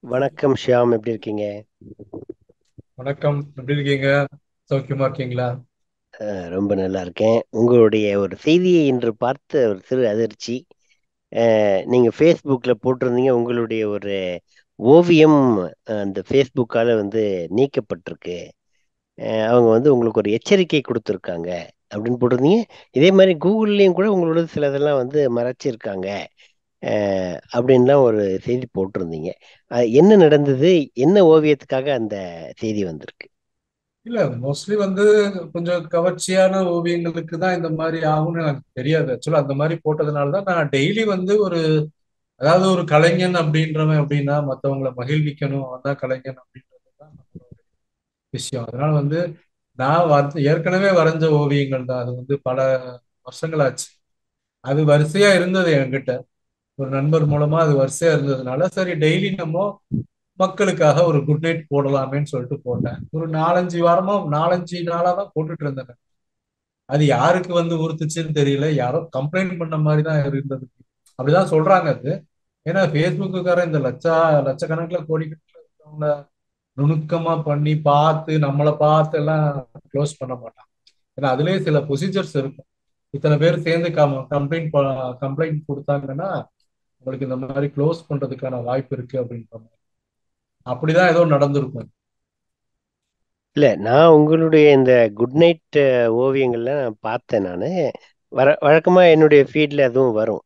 வணக்கம் ஷியாம் எப்படி இருக்கீங்க வணக்கம் எப்படி இருக்கீங்க சௌக்கியமா இருக்கீங்களா அஹ் ரொம்ப நல்லா இருக்கேன் உங்களுடைய ஒரு செய்தியை இன்று பார்த்த ஒரு சிறு அதிர்ச்சி அஹ் நீங்க ஃபேஸ்புக்ல போட்டிருந்தீங்க உங்களுடைய ஒரு ஓவியம் அஹ் அந்த ஃபேஸ்புக்கால வந்து நீக்கப்பட்டிருக்கு அஹ் அவங்க வந்து உங்களுக்கு ஒரு எச்சரிக்கை கொடுத்துருக்காங்க அப்படின்னு போட்டிருந்தீங்க இதே மாதிரி கூகுள்லேயும் கூட உங்களோட சிலதெல்லாம் வந்து மறைச்சிருக்காங்க அஹ் அப்படின்லாம் ஒரு செய்தி போட்டிருந்தீங்க அஹ் என்ன நடந்தது என்ன ஓவியத்துக்காக அந்த செய்தி வந்திருக்கு இல்ல மோஸ்ட்லி வந்து கொஞ்சம் கவர்ச்சியான ஓவியங்களுக்கு தான் இந்த மாதிரி ஆகும்னு எனக்கு தெரியாது ஆக்சுவலா அந்த மாதிரி போட்டதுனால தான் நான் டெய்லி வந்து ஒரு அதாவது ஒரு கலைஞன் அப்படின்றவன் அப்படின்னா மற்றவங்களை மகிழ்விக்கணும் அவன் தான் கலைஞன் அப்படின்றது தான் நம்மளோட விஷயம் அதனால வந்து நான் வரைஞ்ச ஏற்கனவே வரைஞ்ச ஓவியங்கள் தான் அது வந்து பல வருஷங்களாச்சு அது வரிசையா இருந்தது என்கிட்ட ஒரு நண்பர் மூலமா அது வரிசையா இருந்ததுனால சரி டெய்லி நம்ம மக்களுக்காக ஒரு குட் நைட் போடலாமேன்னு சொல்லிட்டு போட்டேன் ஒரு நாலஞ்சு வாரமா நாலஞ்சு நாளா தான் போட்டுட்டு இருந்தேன் அது யாருக்கு வந்து உறுத்துச்சுன்னு தெரியல யாரோ கம்ப்ளைண்ட் பண்ண மாதிரி தான் இருந்தது அப்படிதான் சொல்றாங்க அது ஏன்னா ஃபேஸ்புக்குக்காரன் இந்த லட்சா லட்சக்கணக்கில் கோடிக்கணக்கில் இருக்கவங்கள நுணுக்கமா பண்ணி பார்த்து நம்மளை பார்த்து எல்லாம் க்ளோஸ் பண்ண மாட்டான் ஏன்னா அதுலயே சில ப்ரொசீஜர்ஸ் இருக்கும் இத்தனை பேர் சேர்ந்து கம்ப்ளைண்ட் கம்ப்ளைண்ட் கொடுத்தாங்கன்னா உங்களுக்கு இந்த மாதிரி க்ளோஸ் பண்றதுக்கான வாய்ப்பு இருக்கு அப்படின்ற மாதிரி அப்படிதான் ஏதோ நடந்திருக்கும் இல்ல நான் உங்களுடைய இந்த குட் நைட் ஓவியங்கள்லாம் நான் பார்த்தேன் நான் வர வழக்கமா என்னுடைய ஃபீல்டில் அதுவும் வரும்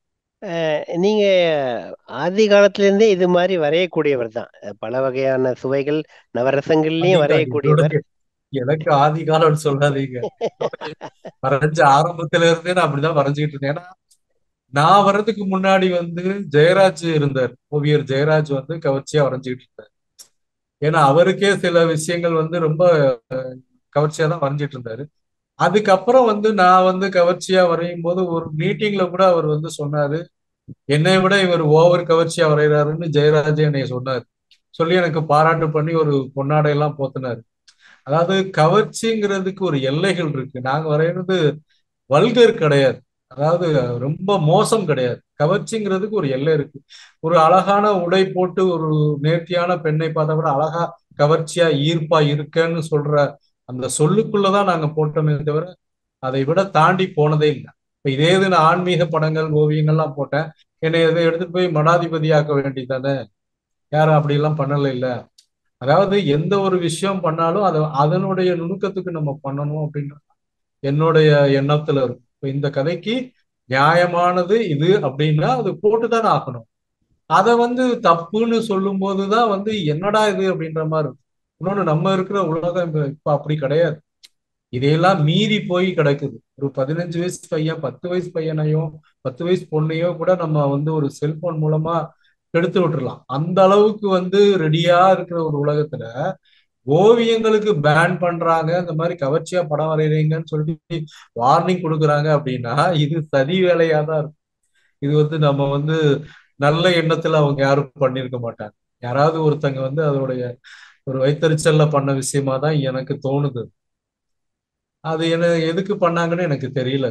அஹ் நீங்க ஆதி காலத்திலேருந்தே இது மாதிரி வரையக்கூடியவர் தான் பல வகையான சுவைகள் நவரசங்கள்லயும் அதிகா வரையக்கூடியவர் என்னுடைய எனக்கு ஆதி காலம்னு சொல்லாதீங்க என்னுடைய வரைஞ்ச ஆரம்பத்துல இருந்தே நான் அப்படிதான் வரைஞ்சுக்கிட்டு இருந்தேன் ஏன்னா நான் வர்றதுக்கு முன்னாடி வந்து ஜெயராஜ் இருந்தார் ஓவியர் ஜெயராஜ் வந்து கவர்ச்சியா வரைஞ்சுக்கிட்டு இருந்தார் ஏன்னா அவருக்கே சில விஷயங்கள் வந்து ரொம்ப கவர்ச்சியா தான் வரைஞ்சிட்டு இருந்தாரு அதுக்கப்புறம் வந்து நான் வந்து கவர்ச்சியா வரையும் போது ஒரு மீட்டிங்ல கூட அவர் வந்து சொன்னாரு என்னை விட இவர் ஓவர் கவர்ச்சியா வரைகிறாருன்னு ஜெயராஜே என்னை சொன்னார் சொல்லி எனக்கு பாராட்டு பண்ணி ஒரு பொன்னாடை எல்லாம் போத்தினாரு அதாவது கவர்ச்சிங்கிறதுக்கு ஒரு எல்லைகள் இருக்கு நாங்க வரைகிறது வல்கர் கிடையாது அதாவது ரொம்ப மோசம் கிடையாது கவர்ச்சிங்கிறதுக்கு ஒரு எல்லை இருக்கு ஒரு அழகான உடை போட்டு ஒரு நேர்த்தியான பெண்ணை பார்த்தா கூட அழகா கவர்ச்சியா ஈர்ப்பா இருக்கேன்னு சொல்ற அந்த சொல்லுக்குள்ளதான் நாங்க போட்டோமே தவிர அதை விட தாண்டி போனதே இல்லை இப்ப இதே இது நான் ஆன்மீக படங்கள் ஓவியங்கள்லாம் போட்டேன் என்னை இதை எடுத்துட்டு போய் மடாதிபதியாக்க வேண்டியதானே யாரும் அப்படி எல்லாம் பண்ணல இல்ல அதாவது எந்த ஒரு விஷயம் பண்ணாலும் அதை அதனுடைய நுணுக்கத்துக்கு நம்ம பண்ணணும் அப்படின்றது என்னுடைய எண்ணத்துல இருக்கும் இப்ப இந்த கதைக்கு நியாயமானது இது அப்படின்னா அது போட்டுதானே ஆகணும் அதை வந்து தப்புன்னு சொல்லும் போதுதான் வந்து என்னடா இது அப்படின்ற மாதிரி இருக்கும் இன்னொன்னு நம்ம இருக்கிற உலகம் இப்ப இப்ப அப்படி கிடையாது இதையெல்லாம் மீறி போய் கிடக்குது ஒரு பதினஞ்சு வயசு பையன் பத்து வயசு பையனையோ பத்து வயசு பொண்ணையோ கூட நம்ம வந்து ஒரு செல்போன் மூலமா கெடுத்து விட்டுறலாம் அந்த அளவுக்கு வந்து ரெடியா இருக்கிற ஒரு உலகத்துல ஓவியங்களுக்கு பேன் பண்றாங்க இந்த மாதிரி கவர்ச்சியா படம் வரைகிறீங்கன்னு சொல்லிட்டு வார்னிங் கொடுக்குறாங்க அப்படின்னா இது சதி வேலையா தான் இருக்கும் இது வந்து நம்ம வந்து நல்ல எண்ணத்துல அவங்க யாரும் பண்ணியிருக்க மாட்டாங்க யாராவது ஒருத்தங்க வந்து அதோடைய ஒரு வைத்தறிச்சல்ல பண்ண விஷயமா தான் எனக்கு தோணுது அது என்ன எதுக்கு பண்ணாங்கன்னு எனக்கு தெரியல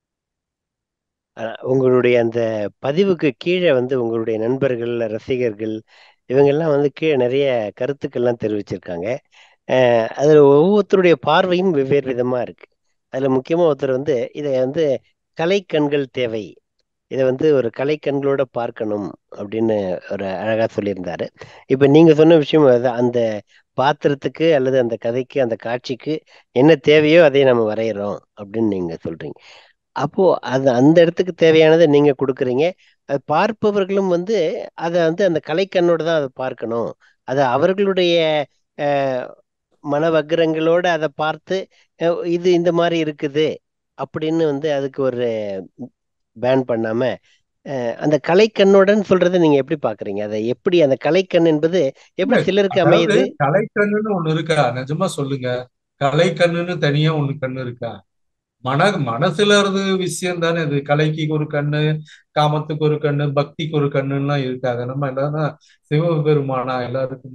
ஆஹ் உங்களுடைய அந்த பதிவுக்கு கீழே வந்து உங்களுடைய நண்பர்கள் ரசிகர்கள் இவங்கெல்லாம் வந்து கீழே நிறைய கருத்துக்கள்லாம் தெரிவிச்சிருக்காங்க அஹ் அதுல ஒவ்வொருத்தருடைய பார்வையும் வெவ்வேறு விதமா இருக்கு அதுல முக்கியமா ஒருத்தர் வந்து இதை வந்து கலைக்கண்கள் தேவை இதை வந்து ஒரு கலைக்கண்களோட பார்க்கணும் அப்படின்னு ஒரு அழகா சொல்லியிருந்தாரு இப்ப நீங்க சொன்ன விஷயம் அதுதான். அந்த பாத்திரத்துக்கு அல்லது அந்த கதைக்கு அந்த காட்சிக்கு என்ன தேவையோ அதை நம்ம வரைகிறோம் அப்படின்னு நீங்க சொல்றீங்க அப்போ அது அந்த இடத்துக்கு தேவையானதை நீங்க கொடுக்குறீங்க அது பார்ப்பவர்களும் வந்து அதை வந்து அந்த கலைக்கண்ணோட தான் அதை பார்க்கணும் அது அவர்களுடைய அஹ், மனவக்கிரங்களோட அதை பார்த்து அஹ், இது இந்த மாதிரி இருக்குது அப்படின்னு வந்து அதுக்கு ஒரு பேன் பண்ணாம அஹ், அந்த கலைக்கண்ணுடன் சொல்றதை நீங்க எப்படி பாக்குறீங்க அதை எப்படி அந்த கலைக்கண் என்பது இல்ல எப்படி சிலருக்கு அதாவது அமையுது கலைக்கண்ணுன்னு ஒண்ணு இருக்கா நிஜமா சொல்லுங்க கலைக்கண்ணுன்னு தனியா ஒண்ணு கண்ணு இருக்கா மன மனசுல இருந்து விஷயம் தானே இது கலைக்கு ஒரு கண்ணு காமத்துக்கு ஒரு கண்ணு பக்திக்கு ஒரு கண்ணுலாம் இருக்காது நம்ம எல்லாரும் சிவபெருமானா எல்லாருக்கும்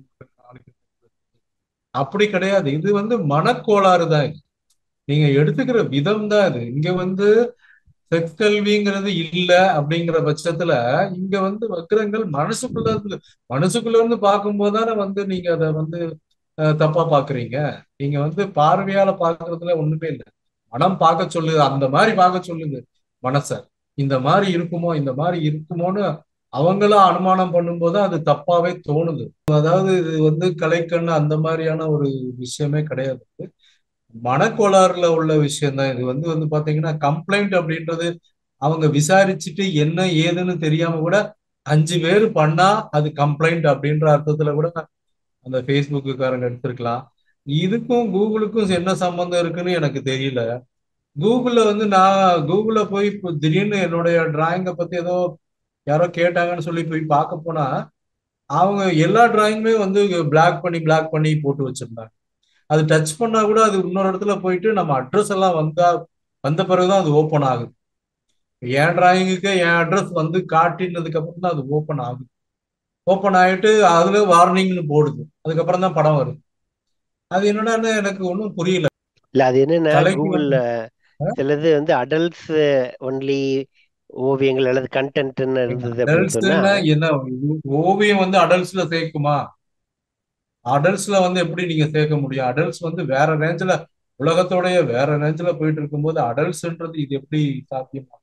அப்படி கிடையாது இது வந்து மனக்கோளாறு தான் இது நீங்க எடுத்துக்கிற விதம் தான் இது இங்க வந்து செக்ஸ் கல்விங்கிறது இல்ல அப்படிங்கிற பட்சத்துல இங்க வந்து வக்கிரங்கள் மனசுக்குள்ள இருந்து மனசுக்குள்ள இருந்து பார்க்கும்போது தானே வந்து நீங்க அதை வந்து அஹ், தப்பா பாக்குறீங்க நீங்க வந்து பார்வையால பாக்குறதுல ஒண்ணுமே இல்லை மனம் பார்க்க சொல்லுது அந்த மாதிரி பார்க்க சொல்லுது மனச இந்த மாதிரி இருக்குமோ இந்த மாதிரி இருக்குமோன்னு அவங்களா அனுமானம் பண்ணும்போது அது தப்பாவே தோணுது அதாவது இது வந்து கலைக்கண்ணு அந்த மாதிரியான ஒரு விஷயமே கிடையாது மனக்கோளாறுல உள்ள விஷயம் தான் இது வந்து வந்து பாத்தீங்கன்னா கம்ப்ளைண்ட் அப்படின்றது அவங்க விசாரிச்சுட்டு என்ன ஏதுன்னு தெரியாம கூட அஞ்சு பேர் பண்ணா அது கம்ப்ளைண்ட் அப்படின்ற அர்த்தத்துல கூட அந்த ஃபேஸ்புக்குக்காரங்க எடுத்திருக்கலாம் இதுக்கும் கூகுளுக்கும் என்ன சம்பந்தம் இருக்குன்னு எனக்கு தெரியல கூகுள்ல வந்து நான் கூகுள்ல போய் இப்போ திடீர்னு என்னுடைய டிராயிங்கை பத்தி ஏதோ யாரோ கேட்டாங்கன்னு சொல்லி போய் பார்க்க போனா அவங்க எல்லா டிராயிங்குமே வந்து பிளாக் பண்ணி பிளாக் பண்ணி போட்டு வச்சிருந்தாங்க அது டச் பண்ணா கூட அது இன்னொரு இடத்துல போயிட்டு நம்ம அட்ரஸ் எல்லாம் வந்தா வந்த பிறகுதான் அது ஓப்பன் ஆகுது என் டிராயிங்குக்கு என் அட்ரஸ் வந்து காட்டினதுக்கு அப்புறம் தான் அது ஓப்பன் ஆகுது ஓப்பன் ஆயிட்டு அதுல வார்னிங்னு போடுது அதுக்கப்புறம் தான் படம் வருது அது என்னடான்னு எனக்கு ஒன்றும் புரியல இல்ல அது என்னன்னா கலைக்கு கூகுள்ல வந்து சிலது வந்து அடல்ட்ஸ் ஒன்லி ஓவியங்கள் அல்லது கண்டென்ட்னு இருந்தது அப்படின்னு சொன்னா அடல்ட்ஸ்னா என்ன ஓவியம் வந்து அடல்ட்ஸ்ல சேர்க்குமா அடல்ட்ஸ்ல வந்து எப்படி நீங்க சேர்க்க முடியும் அடல்ட்ஸ் வந்து வேற ரேஞ்சில் உலகத்தோடைய வேற ரேஞ்சில் போயிட்டு இருக்கும்போது அடல்ட்ஸ்ன்றது இது எப்படி சாத்தியமா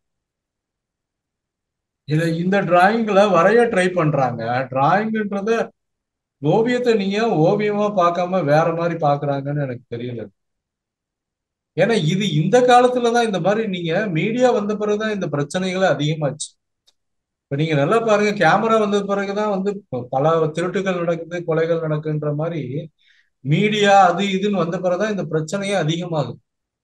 இத இந்த டிராயிங்ல வரைய ட்ரை பண்றாங்க டிராயிங்ன்றத ஓவியத்தை நீங்க ஓவியமா பார்க்காம வேற மாதிரி பாக்குறாங்கன்னு எனக்கு தெரியல ஏன்னா இது இந்த காலத்துலதான் இந்த மாதிரி நீங்க மீடியா வந்த பிறகுதான் இந்த பிரச்சனைகள் அதிகமாச்சு இப்ப நீங்க நல்லா பாருங்க கேமரா வந்த பிறகுதான் வந்து பல திருட்டுகள் நடக்குது கொலைகள் நடக்குன்ற மாதிரி மீடியா அது இதுன்னு வந்த பிறகுதான் இந்த பிரச்சனையே அதிகமாகுது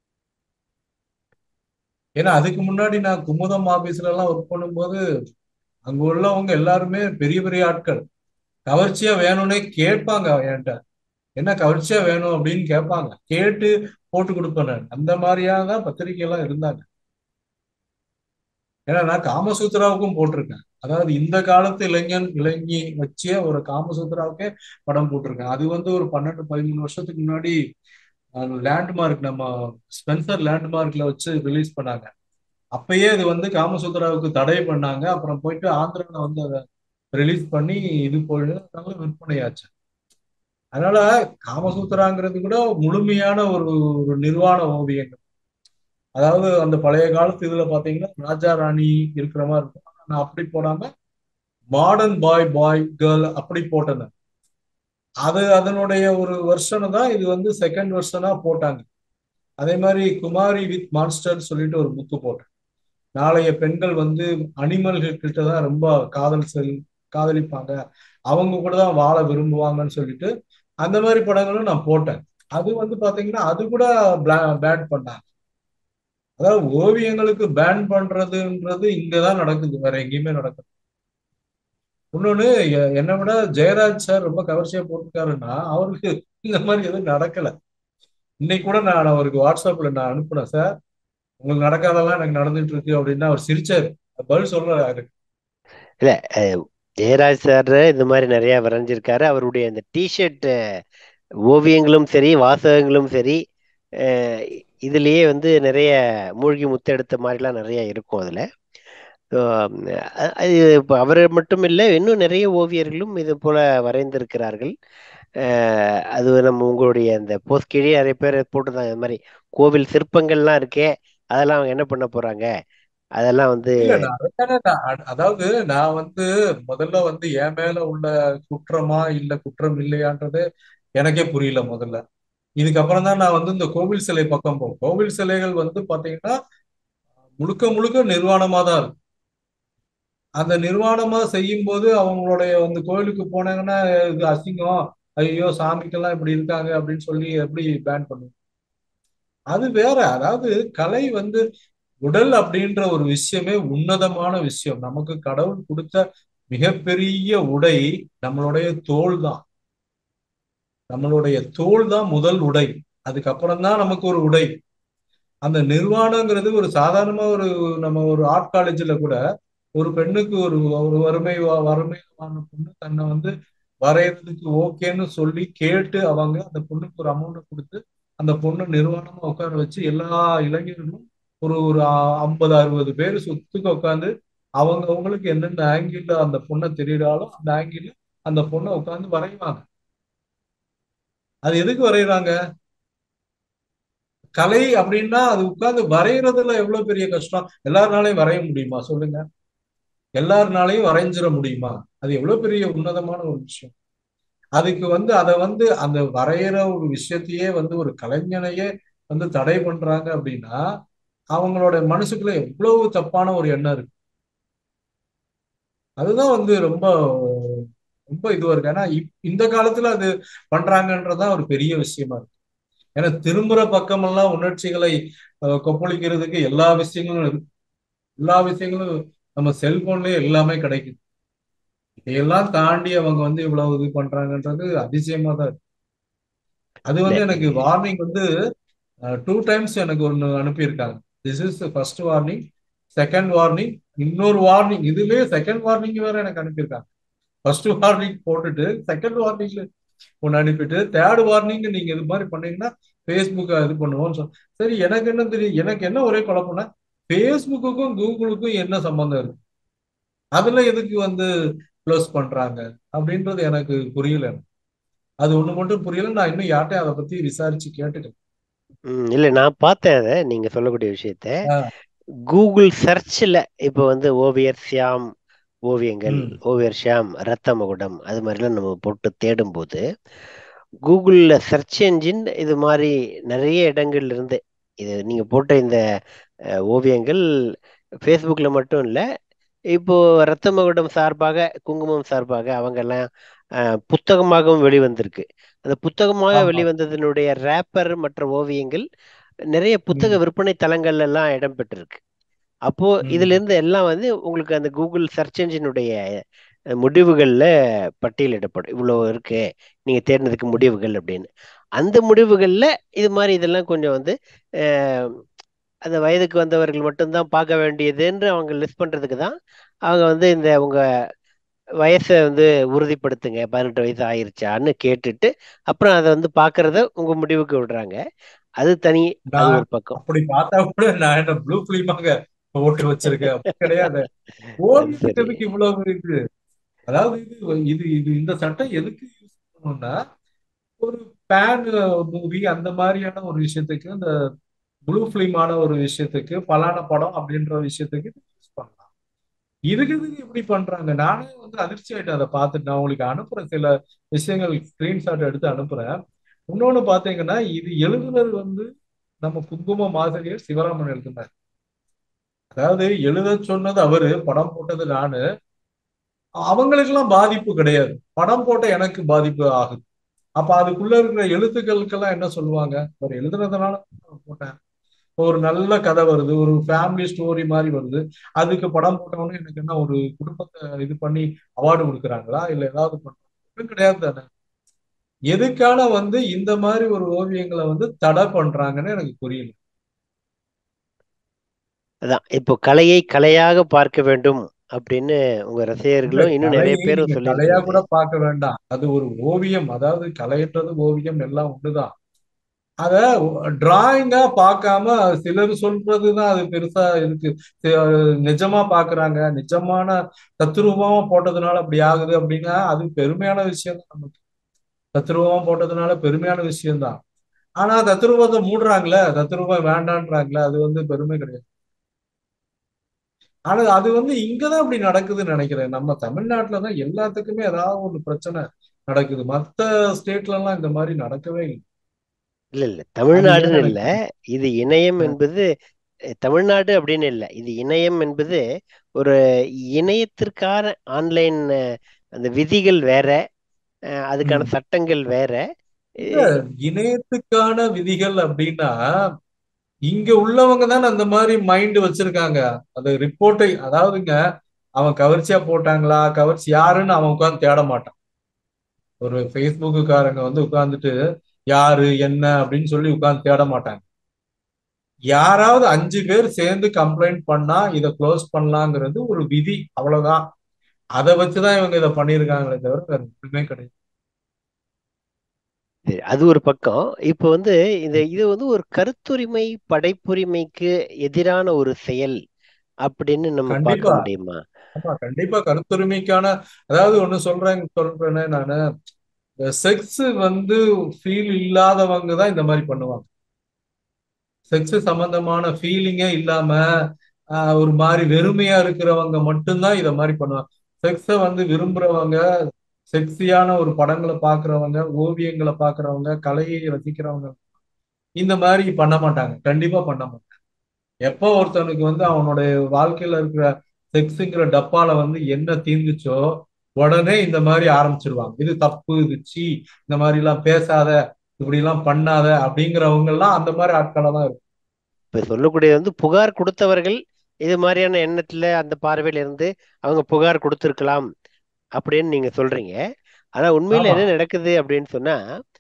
ஏன்னா அதுக்கு முன்னாடி நான் குமுதம் ஆபீஸ்ல எல்லாம் ஒர்க் பண்ணும்போது அங்க உள்ளவங்க எல்லாருமே பெரிய பெரிய ஆட்கள் கவர்ச்சியா வேணும்னே கேட்பாங்க என்கிட்ட என்ன கவர்ச்சியா வேணும் அப்படின்னு கேட்பாங்க கேட்டு போட்டு கொடுப்பேன் நான் அந்த மாதிரியா தான் பத்திரிகை எல்லாம் இருந்தாங்க ஏன்னா நான் காமசூத்ராவுக்கும் போட்டிருக்கேன் அதாவது இந்த காலத்து இளைஞன் இளைஞி வச்சே ஒரு காமசூத்ராவுக்கே படம் போட்டிருக்கேன் அது வந்து ஒரு பன்னெண்டு பதிமூணு வருஷத்துக்கு முன்னாடி லேண்ட்மார்க் நம்ம ஸ்பென்சர் லேண்ட்மார்க்ல வச்சு ரிலீஸ் பண்ணாங்க அப்பயே இது வந்து காமசூத்ராவுக்கு தடை பண்ணாங்க அப்புறம் போயிட்டு ஆந்திரால வந்து அதை ரிலீஸ் பண்ணி இது போயிட்டு நல்ல விற்பனையாச்சு அதனால காமசூத்ராங்கிறது கூட முழுமையான ஒரு ஒரு நிர்வாண ஓவியங்கள் அதாவது அந்த பழைய காலத்து இதுல பாத்தீங்கன்னா ராஜா ராணி இருக்கிற மாதிரி இருக்கும் நான் அப்படி போடாம மாடர்ன் பாய் பாய் கேர்ள் அப்படி போட்டேன் அது அதனுடைய ஒரு வருஷனை தான் இது வந்து செகண்ட் வருஷனா போட்டாங்க அதே மாதிரி குமாரி வித் மான்ஸ்டர் சொல்லிட்டு ஒரு புக்கு போட்டேன் நாளைய பெண்கள் வந்து அனிமல்கள் கிட்ட தான் ரொம்ப காதல் செல் காதலிப்பாங்க அவங்க கூட தான் வாழ விரும்புவாங்கன்னு சொல்லிட்டு அந்த மாதிரி படங்களும் நான் போட்டேன் அது வந்து பாத்தீங்கன்னா அது கூட பேன் பண்ணாங்க அதாவது ஓவியங்களுக்கு பேன் பண்றதுன்றது இங்கதான் நடக்குது வேற எங்கேயுமே நடக்குது இன்னொன்னு என்னை விட ஜெயராஜ் சார் ரொம்ப கவர்ச்சியா போட்டிருக்காருன்னா அவருக்கு இந்த மாதிரி எதுவும் நடக்கல இன்னைக்கு கூட நான் அவருக்கு வாட்ஸ்அப்ல நான் அனுப்புனேன் சார் உங்களுக்கு நடக்காதெல்லாம் எனக்கு நடந்துட்டு இருக்கு அப்படின்னு அவர் சிரிச்சாரு பதில் சொல்றாரு இல்ல ஜெயராஜ் சார் இந்த மாதிரி நிறைய வரைஞ்சிருக்காரு அவருடைய அந்த டிஷர்ட் ஓவியங்களும் சரி வாசகங்களும் சரி இதுலயே வந்து நிறைய மூழ்கி முத்தெடுத்த மாதிரிலாம் நிறைய இருக்கும் அதுல அது இப்போ அவர் மட்டும் இல்லை இன்னும் நிறைய ஓவியர்களும் இது போல வரைந்திருக்கிறார்கள் அது நம்ம உங்களுடைய அந்த போஸ்ட் கீழே நிறைய பேர் போட்டுருந்தாங்க இந்த மாதிரி கோவில் சிற்பங்கள்லாம் இருக்கே அதெல்லாம் அவங்க என்ன பண்ண போறாங்க அதெல்லாம் வந்து அதாவது நான் வந்து முதல்ல வந்து என் மேல உள்ள குற்றமா இல்ல குற்றம் இல்லையான்றது எனக்கே புரியல முதல்ல இதுக்கப்புறம் தான் நான் வந்து இந்த கோவில் சிலை பக்கம் போகும் கோவில் சிலைகள் வந்து பாத்தீங்கன்னா முழுக்க முழுக்க நிர்வாணமா தான் இருக்கும் அந்த நிர்வாணமா செய்யும் போது அவங்களுடைய அந்த கோயிலுக்கு போனாங்கன்னா இது அசிங்கம் ஐயோ சாமிக்கெல்லாம் இப்படி இருக்காங்க அப்படின்னு சொல்லி எப்படி பேன் பண்ணுவோம் அது வேற அதாவது கலை வந்து உடல் அப்படின்ற ஒரு விஷயமே உன்னதமான விஷயம் நமக்கு கடவுள் கொடுத்த மிகப்பெரிய உடை நம்மளுடைய தோல் தான் நம்மளுடைய தோல் தான் முதல் உடை அதுக்கப்புறம் தான் நமக்கு ஒரு உடை அந்த நிர்வாணங்கிறது ஒரு சாதாரணமா ஒரு நம்ம ஒரு ஆர்ட் காலேஜ்ல கூட ஒரு பெண்ணுக்கு ஒரு ஒரு வறுமை வறுமையான பொண்ணு தன்னை வந்து வரைகிறதுக்கு ஓகேன்னு சொல்லி கேட்டு அவங்க அந்த பொண்ணுக்கு ஒரு அமௌண்ட் கொடுத்து அந்த பொண்ணு நிர்வாணமா உட்கார வச்சு எல்லா இளைஞர்களும் ஒரு ஒரு ஐம்பது அறுபது பேர் சுத்துக்கு உட்காந்து அவங்க அவங்களுக்கு என்னென்ன ஆங்கிள் அந்த பொண்ணை தெரியுறாலோ அந்த ஆங்கிள் அந்த பொண்ணை உட்காந்து வரைவாங்க அது எதுக்கு வரைகிறாங்க கலை அப்படின்னா அது உட்கார்ந்து வரைகிறதுல எவ்வளவு பெரிய கஷ்டம் எல்லாருனாலையும் வரைய முடியுமா சொல்லுங்க எல்லாருனாலையும் வரைஞ்சிட முடியுமா அது எவ்வளவு பெரிய உன்னதமான ஒரு விஷயம் அதுக்கு வந்து அதை வந்து அந்த வரைகிற ஒரு விஷயத்தையே வந்து ஒரு கலைஞனையே வந்து தடை பண்றாங்க அப்படின்னா அவங்களோட மனசுக்குள்ள எவ்வளவு தப்பான ஒரு எண்ணம் இருக்கு அதுதான் வந்து ரொம்ப ரொம்ப இதுவா இருக்கு ஏன்னா இந்த காலத்துல அது பண்றாங்கன்றதுதான் ஒரு பெரிய விஷயமா இருக்கு ஏன்னா திரும்புற பக்கமெல்லாம் உணர்ச்சிகளை கொப்பளிக்கிறதுக்கு எல்லா விஷயங்களும் இருக்கு எல்லா விஷயங்களும் நம்ம செல்போன்லயே எல்லாமே கிடைக்குது இதையெல்லாம் தாண்டி அவங்க வந்து இவ்வளவு இது பண்றாங்கன்றது அதிசயமா தான் இருக்கு அது வந்து எனக்கு வார்னிங் வந்து டூ டைம்ஸ் எனக்கு ஒன்று அனுப்பியிருக்காங்க this is first warning second warning இன்னொரு வார்னிங் இதுலயே செகண்ட் வார்னிங் வேற எனக்கு அனுப்பியிருக்காங்க ஃபர்ஸ்ட் வார்னிங் போட்டுட்டு செகண்ட் வார்னிங்ல ஒன்று அனுப்பிட்டு தேர்ட் வார்னிங் நீங்க இது மாதிரி பண்ணீங்கன்னா ஃபேஸ்புக்கை இது பண்ணுவோம் சரி எனக்கு என்ன தெரியும் எனக்கு என்ன ஒரே குழப்பம்னா ஃபேஸ்புக்குக்கும் கூகுளுக்கும் என்ன சம்பந்தம் இருக்கு அதுல எதுக்கு வந்து க்ளோஸ் பண்றாங்க அப்படின்றது எனக்கு புரியல அது ஒண்ணு மட்டும் புரியல நான் இன்னும் யார்ட்டையும் அதை பத்தி விசாரிச்சு கேட்டுக்கிறேன் இல்ல நான் பார்த்தேன் அதை நீங்க சொல்லக்கூடிய விஷயத்த கூகுள் சர்ச்ல இப்போ வந்து ஓவியர் சியாம் ஓவியங்கள் ஓவியர் ஷியாம் ரத்த மகுடம் அது மாதிரிலாம் நம்ம போட்டு தேடும் போது கூகுளில் சர்ச் என்ஜின் இது மாதிரி நிறைய இடங்கள்ல இருந்து இது நீங்க போட்ட இந்த ஓவியங்கள் ஃபேஸ்புக்கில் மட்டும் இல்லை இப்போ ரத்த மகுடம் சார்பாக குங்குமம் சார்பாக அவங்க எல்லாம் புத்தகமாகவும் வெளிவந்திருக்கு அந்த புத்தகமாக வெளிவந்ததனுடைய ரேப்பர் மற்ற ஓவியங்கள் நிறைய புத்தக விற்பனை தளங்கள்ல எல்லாம் இடம்பெற்றிருக்கு அப்போ இதுல இருந்து எல்லாம் வந்து உங்களுக்கு அந்த கூகுள் சர்ச் என்ஜினுடைய முடிவுகள்ல பட்டியலிடப்படும் இவ்வளவு இருக்கு நீங்க தேர்ந்ததுக்கு முடிவுகள் அப்படின்னு அந்த முடிவுகள்ல இது மாதிரி இதெல்லாம் கொஞ்சம் வந்து அந்த வயதுக்கு வந்தவர்கள் மட்டும்தான் பார்க்க வேண்டியதுன்னு அவங்க லிஸ்ட் பண்றதுக்கு தான் அவங்க வந்து இந்த உங்க வயசை வந்து உறுதிப்படுத்துங்க பதினெட்டு வயசு ஆயிருச்சான்னு கேட்டுட்டு அப்புறம் அதை வந்து பாக்குறத உங்க முடிவுக்கு விடுறாங்க அது தனி அது ஒரு பக்கம் அப்படி பார்த்தா கூட நான் என்ன ப்ளூ பிலிமாக ஓட்டு வச்சிருக்கேன் அப்படி கிடையாது ஓவியத்துக்கு இவ்வளவு இருக்கு அதாவது இது இது இது இந்த சட்டம் எதுக்கு யூஸ் பண்ணணும்னா ஒரு பேன் மூவி அந்த மாதிரியான ஒரு விஷயத்துக்கு இந்த ப்ளூ பிலிமான ஒரு விஷயத்துக்கு பலான படம் அப்படின்ற விஷயத்துக்கு யூஸ் பண்ணலாம் இதுக்கு இதுக்கு எப்படி பண்றாங்க நானே வந்து அதிர்ச்சி ஆயிட்டேன் அதை பார்த்துட்டு நான் உங்களுக்கு அனுப்புறேன் சில விஷயங்கள் ஸ்கிரீன்ஷாட் எடுத்து அனுப்புறேன் இன்னொன்னு பாத்தீங்கன்னா இது எழுதுனர் வந்து நம்ம குங்குமம் ஆசிரியர் சிவராமன் எழுதினார் அதாவது எழுத சொன்னது அவரு படம் போட்டது நானு அவங்களுக்கெல்லாம் பாதிப்பு கிடையாது படம் போட்ட எனக்கு பாதிப்பு ஆகுது அப்ப அதுக்குள்ள இருக்கிற எழுத்துக்களுக்கெல்லாம் என்ன சொல்லுவாங்க அவர் எழுதுனதுனால போட்டேன் ஒரு நல்ல கதை வருது ஒரு ஃபேமிலி ஸ்டோரி மாதிரி வருது அதுக்கு படம் போட்டவொடனே எனக்கு என்ன ஒரு குடும்பத்தை இது பண்ணி அவார்டு கொடுக்குறாங்களா இல்ல ஏதாவது பண்றாங்க கிடையாது தானே எதுக்கான வந்து இந்த மாதிரி ஒரு ஓவியங்களை வந்து தடை பண்றாங்கன்னு எனக்கு புரியல அதான் இப்போ கலையை கலையாக பார்க்க வேண்டும் அப்படின்னு உங்க ரசிகர்களும் இன்னும் நிறைய பேரும் சொல்லி கலையா கூட பார்க்க வேண்டாம் அது ஒரு ஓவியம் அதாவது கலைன்றது ஓவியம் எல்லாம் ஒண்ணுதான் அத டிராயிங்கா பார்க்காம சிலர் சொல்றதுதான் அது பெருசா இருக்கு நிஜமா பாக்குறாங்க நிஜமான தத்ரூபமா போட்டதுனால அப்படி ஆகுது அப்படின்னா அது பெருமையான விஷயம் தான் நமக்கு தத்ரூபமா போட்டதுனால பெருமையான விஷயம்தான் ஆனா தத்ரூபத்தை மூடுறாங்களே தத்ரூபம் வேண்டான்றாங்களே அது வந்து பெருமை கிடையாது ஆனா அது வந்து இங்கதான் அப்படி நடக்குதுன்னு நினைக்கிறேன் நம்ம தமிழ்நாட்டுலதான் எல்லாத்துக்குமே ஏதாவது ஒரு பிரச்சனை நடக்குது மத்த ஸ்டேட்ல எல்லாம் இந்த மாதிரி நடக்கவே இல்லை இல்ல இல்ல தமிழ்நாடுன்னு இல்ல இது இணையம் என்பது தமிழ்நாடு அப்படின்னு இல்லை இது இணையம் என்பது ஒரு இணையத்திற்கான ஆன்லைன் அந்த விதிகள் வேற அதுக்கான சட்டங்கள் வேற இணையத்துக்கான விதிகள் அப்படின்னா இங்க உள்ளவங்க தானே அந்த மாதிரி மைண்ட் வச்சிருக்காங்க அந்த ரிப்போர்ட்டை அதாவதுங்க அவன் கவர்ச்சியா போட்டாங்களா கவர்ச்சி யாருன்னு அவன் உட்காந்து தேட மாட்டான் ஒரு ஃபேஸ்புக்குக்காரங்க வந்து உட்காந்துட்டு யாரு என்ன அப்படின்னு சொல்லி உட்காந்து தேட மாட்டாங்க யாராவது அஞ்சு பேர் சேர்ந்து கம்ப்ளைண்ட் பண்ணா இதை க்ளோஸ் பண்ணலாங்கிறது ஒரு விதி அவ்வளவுதான் அதை வச்சுதான் இவங்க இதை பண்ணியிருக்காங்களே தவிர வேற ஒன்றுமே கிடையாது சரி அது ஒரு பக்கம் இப்போ வந்து இந்த இது வந்து ஒரு கருத்துரிமை படைப்புரிமைக்கு எதிரான ஒரு செயல் அப்படின்னு நம்ம கண்டிப்பா பார்க்க முடியுமா ஆமா கண்டிப்பா கருத்துரிமைக்கான அதாவது ஒண்ணு சொல்றேன் சொல்றேனே நானு செக்ஸ் வந்து ஃபீல் இல்லாதவங்க தான் இந்த மாதிரி பண்ணுவாங்க செக்ஸ் சம்பந்தமான ஃபீலிங்கே இல்லாம ஆஹ், ஒரு மாதிரி வெறுமையா இருக்கிறவங்க மட்டும்தான் இத மாதிரி பண்ணுவாங்க செக்ஸை வந்து விரும்புறவங்க செக்ஸியான ஒரு படங்களை பார்க்கறவங்க ஓவியங்களை பார்க்கறவங்க கலையை ரசிக்கிறவங்க இந்த மாதிரி பண்ண மாட்டாங்க கண்டிப்பா பண்ண மாட்டாங்க எப்போ ஒருத்தனுக்கு வந்து அவனுடைய வாழ்க்கையில இருக்கிற செக்ஸுங்கிற டப்பால வந்து என்ன தீர்ந்துச்சோ உடனே இந்த மாதிரி ஆரம்பிச்சிருவாங்க இது தப்பு இது சீ இந்த மாதிரி எல்லாம் பேசாத இப்படி எல்லாம் பண்ணாத அப்படிங்கிறவங்க எல்லாம் அந்த மாதிரி ஆட்களா தான் இருக்கும் இப்ப சொல்லக்கூடியது வந்து புகார் கொடுத்தவர்கள் இது மாதிரியான எண்ணத்துல அந்த பார்வையில இருந்து அவங்க புகார் கொடுத்திருக்கலாம் அப்படின்னு நீங்க சொல்றீங்க ஆனா உண்மையில ஆமா என்ன நடக்குது அப்படின்னு சொன்னா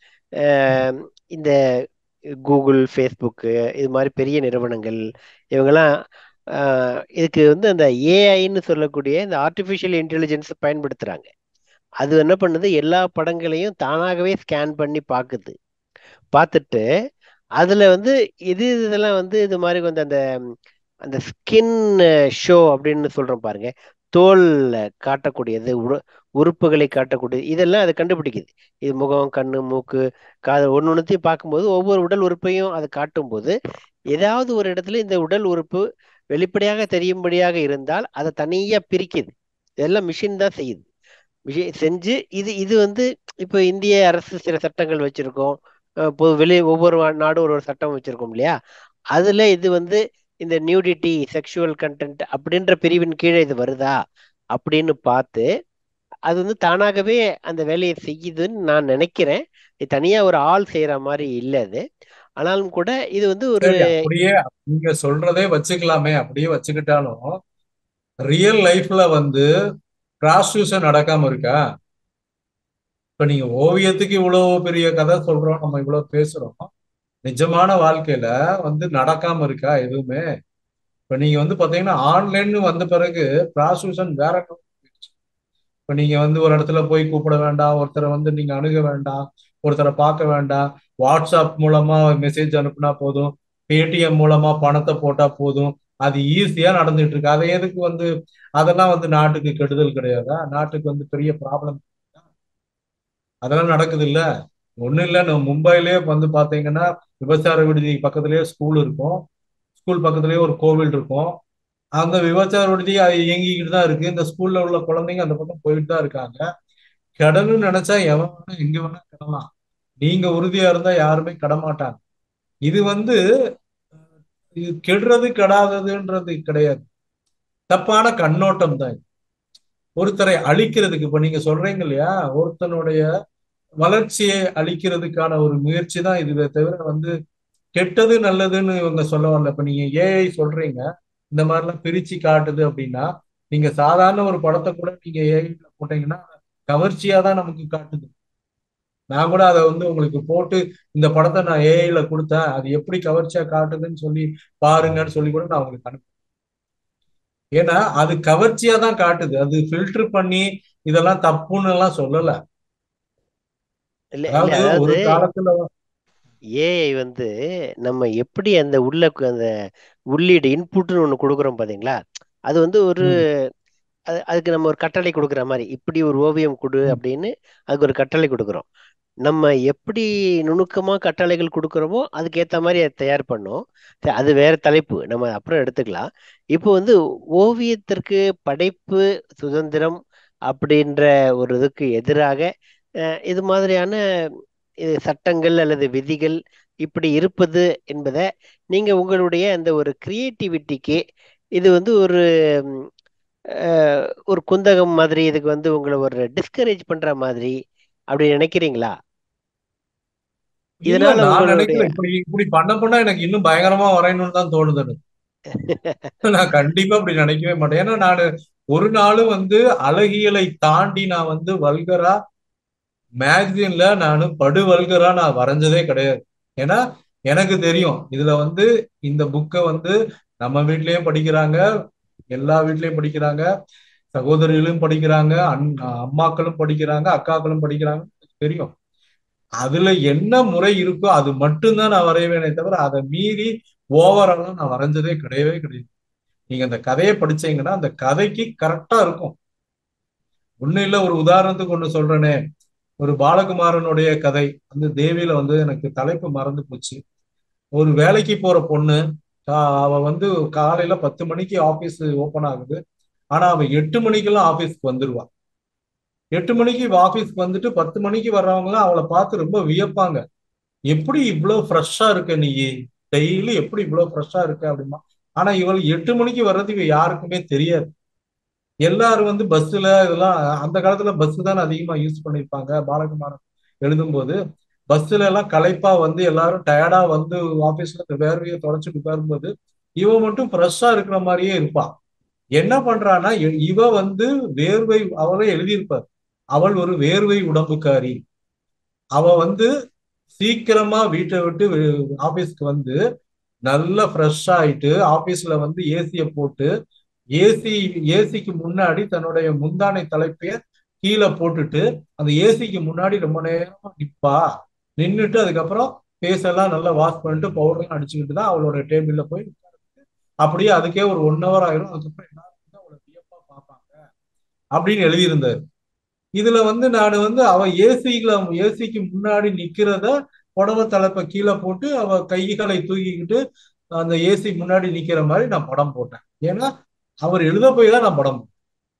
ஆஹ் இந்த கூகுள் ஃபேஸ்புக்கு இது மாதிரி பெரிய நிறுவனங்கள் இவங்கெல்லாம் ஆஹ் இதுக்கு வந்து அந்த ஏஐன்னு சொல்லக்கூடிய இந்த ஆர்டிஃபிஷியல் இன்டெலிஜென்ஸ் பயன்படுத்துறாங்க அது என்ன பண்ணுது எல்லா படங்களையும் தானாகவே ஸ்கேன் பண்ணி பார்க்குது பார்த்துட்டு அதுல வந்து இது இதெல்லாம் வந்து இது மாதிரி வந்து அந்த அந்த ஸ்கின் ஷோ அப்படின்னு சொல்றோம் பாருங்க தோல் காட்டக்கூடியது உரு- உறுப்புகளை காட்டக்கூடியது இதெல்லாம் அதை கண்டுபிடிக்குது இது முகம் கண்ணு மூக்கு காது ஒன்று ஒன்றுத்தையும் பார்க்கும்போது ஒவ்வொரு உடல் உறுப்பையும் அதை காட்டும்போது ஏதாவது ஒரு இடத்துல இந்த உடல் உறுப்பு வெளிப்படையாக தெரியும்படியாக இருந்தால் அதை தனியா பிரிக்குது இதெல்லாம் மிஷின் தான் செய்யுது விஷயம் செஞ்சு இது இது வந்து இப்போ இந்திய அரசு சில சட்டங்கள் வச்சிருக்கோம் அஹ் இப்போ வெளி ஒவ்வொரு வா- நாடும் ஒரு ஒரு சட்டம் வச்சிருக்கோம் இல்லையா அதுல இது வந்து இந்த நியூடிட்டி செக்ஷுவல் கண்டென்ட் அப்படின்ற பிரிவின் கீழே இது வருதா அப்படின்னு பார்த்து அது வந்து தானாகவே அந்த வேலையை செய்யுதுன்னு நான் நினைக்கிறேன் இது தனியா ஒரு ஆள் செய்யற மாதிரி இல்லை அது ஆனாலும் கூட இது வந்து ஒரு சரி அப்படியே நீங்க சொல்றதே வச்சுக்கலாமே அப்படியே வச்சுக்கிட்டாலும் ரியல் லைஃப்ல வந்து ப்ராஸ்டியூஷன் நடக்காம இருக்கா இப்ப நீங்க ஓவியத்துக்கு இவ்வளவு பெரிய கதை சொல்றோம் நம்ம இவ்வளவு பேசுறோம் நிஜமான வாழ்க்கையில வந்து நடக்காம இருக்கா எதுவுமே இப்ப நீங்க வந்து பாத்தீங்கன்னா ஆன்லைன் வந்த பிறகு ப்ராஸ்டியூஷன் வேற level போயிடுச்சு. இப்ப நீங்க வந்து ஒரு இடத்துல போய் கூப்பிட வேண்டாம் ஒருத்தரை வந்து நீங்க அணுக வேண்டாம் ஒருத்தரை பார்க்க வேண்டாம் வாட்ஸ்அப் மூலமா மெசேஜ் அனுப்புனா போதும் பேடிஎம் மூலமா பணத்தை போட்டா போதும் அது ஈஸியா நடந்துட்டு இருக்கு அதை எதுக்கு வந்து அதெல்லாம் வந்து நாட்டுக்கு கெடுதல் கிடையாதா நாட்டுக்கு வந்து பெரிய ப்ராப்ளம் அதெல்லாம் நடக்குது இல்ல ஒண்ணும் இல்ல நம்ம மும்பையிலேயே வந்து பாத்தீங்கன்னா விபச்சார விடுதி பக்கத்துலயே ஸ்கூல் இருக்கும் ஸ்கூல் பக்கத்துலயே ஒரு கோவில் இருக்கும் அந்த விபச்சார விடுதி அது இயங்கிக்கிட்டு தான் இருக்கு இந்த ஸ்கூல்ல உள்ள குழந்தைங்க அந்த பக்கம் போயிட்டு தான் இருக்காங்க கடனும் நினைச்சா எவன் வேணா எங்க வேணா கிடலாம் நீங்க உறுதியா இருந்தா யாருமே கடமாட்டாங்க இது வந்து இது கெடுறது கெடாததுன்றது கிடையாது தப்பான கண்ணோட்டம் தான் இது. ஒருத்தரை அழிக்கிறதுக்கு இப்ப நீங்க சொல்றீங்க இல்லையா ஒருத்தனுடைய வளர்ச்சியை அழிக்கிறதுக்கான ஒரு முயற்சி தான் இதுவே தவிர வந்து கெட்டது நல்லதுன்னு இவங்க சொல்ல வரல இப்ப நீங்க ஏஐ சொல்றீங்க இந்த மாதிரிலாம் பிரிச்சு காட்டுது அப்படின்னா நீங்க சாதாரண ஒரு படத்தை கூட நீங்க ஏஐல போட்டீங்கன்னா கவர்ச்சியா தான் நமக்கு காட்டுது நான் கூட அதை வந்து உங்களுக்கு போட்டு இந்த படத்தை நான் ஏஐல கொடுத்தேன் அது எப்படி கவர்ச்சியா காட்டுதுன்னு சொல்லி பாருங்கன்னு சொல்லி கூட நான் உங்களுக்கு அனுப்புறேன் ஏன்னா அது கவர்ச்சியா தான் காட்டுது அது ஃபில்டர் பண்ணி இதெல்லாம் தப்புன்னு எல்லாம் சொல்லல இல்லை இல்லை அதாவது ஒரு அதாவது காலத்துல ஏஐ வந்து நம்ம எப்படி அந்த உள்ள கு- அந்த உள்ளீடு இன்புட்னு ஒன்று கொடுக்குறோம் பாத்தீங்களா அது வந்து ஒரு ம், அது அதுக்கு நம்ம ஒரு கட்டளை கொடுக்குற மாதிரி இப்படி ஒரு ஓவியம் கொடு ம், அப்படின்னு அதுக்கு ஒரு கட்டளை கொடுக்குறோம் நம்ம எப்படி நுணுக்கமா கட்டளைகள் கொடுக்குறோமோ அதுக்கு ஏத்த மாதிரி அதை தயார் பண்ணோம் சரி, அது வேற தலைப்பு நம்ம அப்புறம் எடுத்துக்கலாம் இப்போ வந்து ஓவியத்திற்கு படைப்பு சுதந்திரம் அப்படின்ற ஒரு இதுக்கு எதிராக அஹ், இது மாதிரியான இது சட்டங்கள் அல்லது விதிகள் இப்படி இருப்பது என்பதை நீங்க உங்களுடைய அந்த ஒரு கிரியேட்டிவிட்டிக்கு இது வந்து ஒரு ம், அஹ், ஒரு குந்தகம் மாதிரி இதுக்கு வந்து உங்களை ஒரு டிஸ்கரேஜ் பண்ற மாதிரி அப்படி நினைக்கிறீங்களா இல்ல இதனால நான் உங்களுடைய நினைக்கல இப்படி இப்படி பண்ண பண்ணா எனக்கு இன்னும் பயங்கரமா வரையணும்னு தான் தோணுது எனக்கு நான் கண்டிப்பா அப்படி நினைக்கவே மாட்டேன் ஏன்னா நான் ஒரு நாளும் வந்து அழகியலை தாண்டி நான் வந்து வல்கரா மேகசின்ல நான் படு வல்கரா நான் வரைஞ்சதே கிடையாது ஏன்னா எனக்கு தெரியும் இதுல வந்து இந்த புக்கை வந்து நம்ம வீட்லயும் படிக்கிறாங்க எல்லா வீட்லயும் படிக்கிறாங்க சகோதரிகளும் படிக்கிறாங்க அண் அம்மாக்களும் படிக்கிறாங்க அக்காக்களும் படிக்கிறாங்க எனக்கு தெரியும் அதுல என்ன முறை இருக்கோ அது மட்டும்தான் நான் வரைவேனே தவிர அதை மீறி ஓவராலாம் நான் வரைஞ்சதே கிடையவே கிடையாது நீங்க அந்த கதையை படிச்சீங்கன்னா அந்த கதைக்கு கரெக்டா இருக்கும் ஒண்ணு இல்ல ஒரு உதாரணத்துக்கு ஒண்ணு சொல்றேனே ஒரு பாலகுமாரனுடைய கதை அந்த தேவியில வந்து எனக்கு தலைப்பு மறந்து போச்சு ஒரு வேலைக்கு போற பொண்ணு கா- அவ வந்து காலையில பத்து மணிக்கு ஆபீஸ் ஓபன் ஆகுது ஆனா அவ எட்டு மணிக்கெல்லாம் ஆபீஸ்க்கு வந்துருவா எட்டு மணிக்கு ஆபீஸ்க்கு வந்துட்டு பத்து மணிக்கு வர்றவங்க அவளை பார்த்து ரொம்ப வியப்பாங்க எப்படி இவ்வளவு ஃப்ரெஷ்ஷா இருக்க நீ டெய்லி எப்படி இவ்வளவு ஃப்ரெஷ்ஷா இருக்க அப்படிமா ஆனா இவள் எட்டு மணிக்கு வர்றது இவ யாருக்குமே தெரியாது எல்லாரும் வந்து பஸ்ல இதெல்லாம் அந்த காலத்துல பஸ் தான் அதிகமா யூஸ் பண்ணிருப்பாங்க பாலகுமாரன் எழுதும்போது பஸ்ல எல்லாம் களைப்பா வந்து எல்லாரும் டயர்டா வந்து ஆபீஸ்ல இந்த வேர்வையை தொடச்சிட்டு உட்காரும்போது இவ மட்டும் ஃப்ரெஷ்ஷா இருக்கிற மாதிரியே இருப்பா என்ன பண்றான்னா இ- இவ வந்து வேர்வை அவளே எழுதியிருப்பார் அவள் ஒரு வேர்வை உடம்புக்காரி அவ வந்து சீக்கிரமா வீட்டை விட்டு ஆபீஸ்க்கு வந்து நல்லா ஃப்ரெஷ் ஆயிட்டு ஆபீஸ்ல வந்து ஏசிய போட்டு ஏசி ஏசிக்கு முன்னாடி தன்னுடைய முந்தானை தலைப்பைய கீழே போட்டுட்டு அந்த ஏசிக்கு முன்னாடி ரொம்ப நேரமா நிப்பா நின்னுட்டு அதுக்கப்புறம் ஃபேஸ் எல்லாம் நல்லா வாஷ் பண்ணிட்டு பவுடர்லாம் அடிச்சுக்கிட்டு தான் அவளோட டேபிள்ல போய் உட்கார்ந்து அப்படியே அதுக்கே ஒரு ஒன் ஹவர் ஆயிரும் அதுக்கப்புறம் எல்லாரும் வந்து அவளை வியப்பா பார்ப்பாங்க அப்படின்னு எழுதியிருந்தாரு இதுல வந்து நான் வந்து அவ ஏசிக்குல ஏசிக்கு முன்னாடி நிக்கிறத புடவை தலைப்பை கீழே போட்டு அவ கைகளை தூக்கிக்கிட்டு அந்த ஏசி முன்னாடி நிக்கிற மாதிரி நான் படம் போட்டேன் ஏன்னா அவர் எழுத போய் தான் நான் படம் போட்டேன்.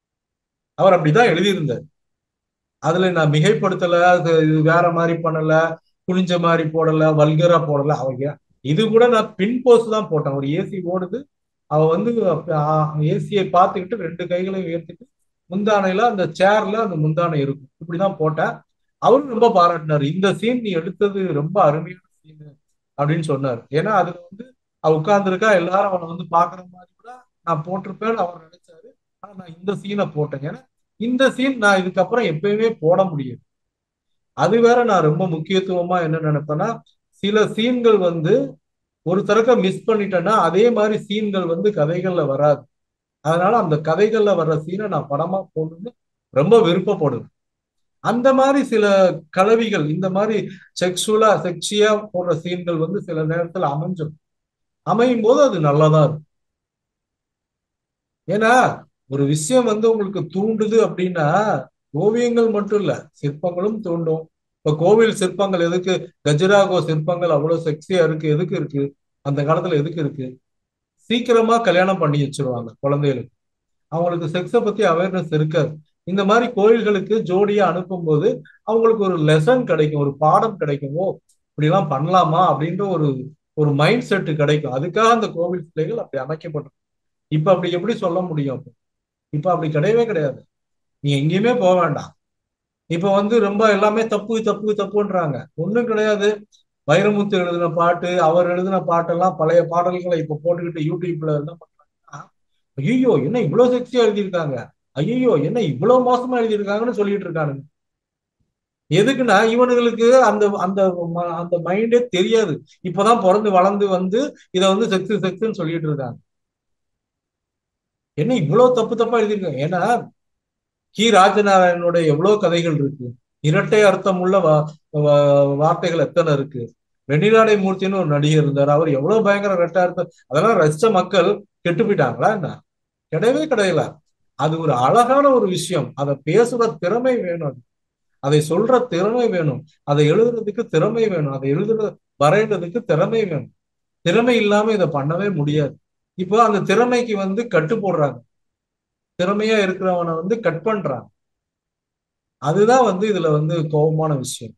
அவர் அப்படிதான் எழுதியிருந்தார் அதுல நான் மிகைப்படுத்தல அது இது வேற மாதிரி பண்ணல குனிஞ்ச மாதிரி போடல வல்கரா போடல அவங்க இது கூட நான் பின் போஸ் தான் போட்டேன் ஒரு ஏசி ஓடுது அவ வந்து ஏசியை பார்த்துக்கிட்டு ரெண்டு கைகளையும் உயர்த்திட்டு முந்தானையில அந்த சேர்ல அந்த முந்தானை இருக்கும் இப்படிதான் போட்டேன் அவரும் ரொம்ப பாராட்டினார் இந்த சீன் நீ எடுத்தது ரொம்ப அருமையான சீன் அப்படின்னு சொன்னார் ஏன்னா அதுல வந்து அவ உட்கார்ந்துருக்கா எல்லாரும் அவனை வந்து பாக்குற மாதிரி கூட நான் போட்டிருப்பேன்னு அவர் நினைச்சாரு ஆனா நான் இந்த சீனை போட்டேன் ஏன்னா இந்த சீன் நான் இதுக்கப்புறம் எப்பயுமே போட முடியாது அது வேற நான் ரொம்ப முக்கியத்துவமா என்ன நினைப்பேன்னா சில சீன்கள் வந்து ஒரு தடவை மிஸ் பண்ணிட்டேன்னா அதே மாதிரி சீன்கள் வந்து கதைகள்ல வராது அதனால அந்த கதைகள்ல வர்ற சீனை நான் படமா போடணும்னு ரொம்ப விருப்பப்படுவேன் அந்த மாதிரி சில கலவிகள் இந்த மாதிரி செக்ஷுவலா செக்ஷியா போடுற சீன்கள் வந்து சில நேரத்துல அமைஞ்சிடும் அமையும் போது அது நல்லதா இருக்கும் ஏன்னா ஒரு விஷயம் வந்து உங்களுக்கு தூண்டுது அப்படின்னா ஓவியங்கள் மட்டும் இல்ல சிற்பங்களும் தூண்டும் இப்ப கோவில் சிற்பங்கள் எதுக்கு கஜுராகோ சிற்பங்கள் அவ்வளவு செக்ஸியா இருக்கு எதுக்கு இருக்கு அந்த காலத்துல எதுக்கு இருக்கு சீக்கிரமா கல்யாணம் பண்ணி வச்சிருவாங்க குழந்தைகளுக்கு அவங்களுக்கு செக்ஸை பத்தி அவேர்னஸ் இருக்காது இந்த மாதிரி கோயில்களுக்கு ஜோடியா அனுப்பும்போது அவங்களுக்கு ஒரு லெசன் கிடைக்கும் ஒரு பாடம் கிடைக்கும் ஓ இப்படிலாம் பண்ணலாமா அப்படின்ற ஒரு ஒரு மைண்ட் செட் கிடைக்கும் அதுக்காக அந்த கோவில் சிலைகள் அப்படி அமைக்கப்பட்டிருக்கு இப்ப அப்படி எப்படி சொல்ல முடியும் அப்போ இப்ப அப்படி கிடையவே கிடையாது நீ எங்கேயுமே போக வேண்டாம் இப்ப வந்து ரொம்ப எல்லாமே தப்பு தப்பு தப்புன்றாங்க ஒண்ணும் கிடையாது வைரமுத்து எழுதின பாட்டு அவர் எழுதின பாட்டெல்லாம் பழைய பாடல்களை இப்ப போட்டுக்கிட்டு யூடியூப்ல என்ன பண்றாங்கன்னா ஐயோ என்ன இவ்வளவு செக்ஸியா எழுதியிருக்காங்க ஐயோ என்ன இவ்வளவு மோசமா எழுதியிருக்காங்கன்னு சொல்லிட்டு இருக்கானுங்க எதுக்குன்னா இவனுங்களுக்கு அந்த அந்த ம- அந்த மைண்டே தெரியாது இப்பதான் பிறந்து வளர்ந்து வந்து இதை வந்து செக்ஸ் செக்ஸ்ன்னு சொல்லிட்டு இருக்காங்க என்ன இவ்வளவு தப்பு தப்பா எழுதியிருக்காங்க ஏன்னா கி ராஜநாராயணனோட எவ்வளவு கதைகள் இருக்கு இரட்டை அர்த்தம் உள்ள வா வா- வார்த்தைகள் எத்தனை இருக்கு வெண்ணிலாடை மூர்த்தின்னு ஒரு நடிகர் இருந்தார் அவர் எவ்வளவு பயங்கர இரட்டை அர்த்தம் அதெல்லாம் ரசிச்ச மக்கள் கெட்டு போயிட்டாங்களா என்ன கிடையவே கிடையல அது ஒரு அழகான ஒரு விஷயம் அதை பேசுற திறமை வேணும் அது. அதை சொல்ற திறமை வேணும் அதை எழுதுறதுக்கு திறமை வேணும் அதை எழுதுற வரைகிறதுக்கு திறமை வேணும் திறமை இல்லாம இதை பண்ணவே முடியாது இப்போ அந்த திறமைக்கு வந்து கட்டு போடுறாங்க திறமையா இருக்கிறவனை வந்து கட் பண்றாங்க அதுதான் வந்து இதுல வந்து கோபமான விஷயம்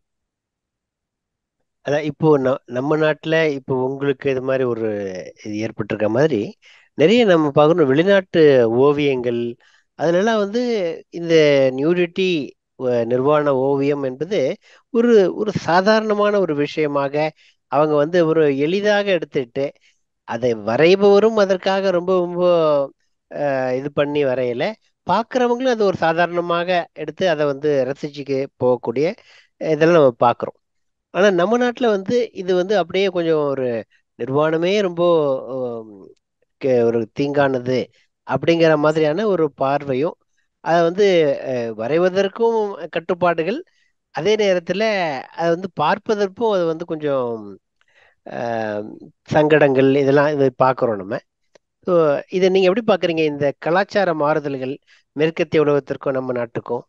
அதான் இப்போ ந- நம்ம நாட்டுல இப்போ உங்களுக்கு இது மாதிரி ஒரு இது ஏற்பட்டிருக்க மாதிரி நிறைய நம்ம பார்க்கணும் வெளிநாட்டு ஓவியங்கள் அதுலலாம் வந்து இந்த நியூடிட்டி நிர்வாண ஓவியம் என்பது ஒரு ஒரு சாதாரணமான ஒரு விஷயமாக அவங்க வந்து ஒரு எளிதாக எடுத்துட்டு அதை வரைபவரும் அதற்காக ரொம்ப ரொம்ப அஹ், இது பண்ணி வரையல பார்க்குறவங்களும் அது ஒரு சாதாரணமாக எடுத்து அதை வந்து ரசிச்சுக்க போகக்கூடிய இதெல்லாம் நம்ம பார்க்குறோம் ஆனால் நம்ம நாட்டில் வந்து இது வந்து அப்படியே கொஞ்சம் ஒரு நிர்வாணமே ரொம்ப ஹம், கே- ஒரு தீங்கானது அப்படிங்கிற மாதிரியான ஒரு பார்வையும் அதை வந்து அஹ், வரைவதற்கும் கட்டுப்பாடுகள் அதே நேரத்துல அது வந்து பார்ப்பதற்கும் அது வந்து கொஞ்சம் ஆஹ், சங்கடங்கள் இதெல்லாம் இதை பார்க்குறோம் நம்ம ஸோ இதை நீங்க எப்படி பார்க்குறீங்க இந்த கலாச்சார மாறுதல்கள் மேற்கத்திய உலகத்திற்கும் நம்ம நாட்டுக்கும்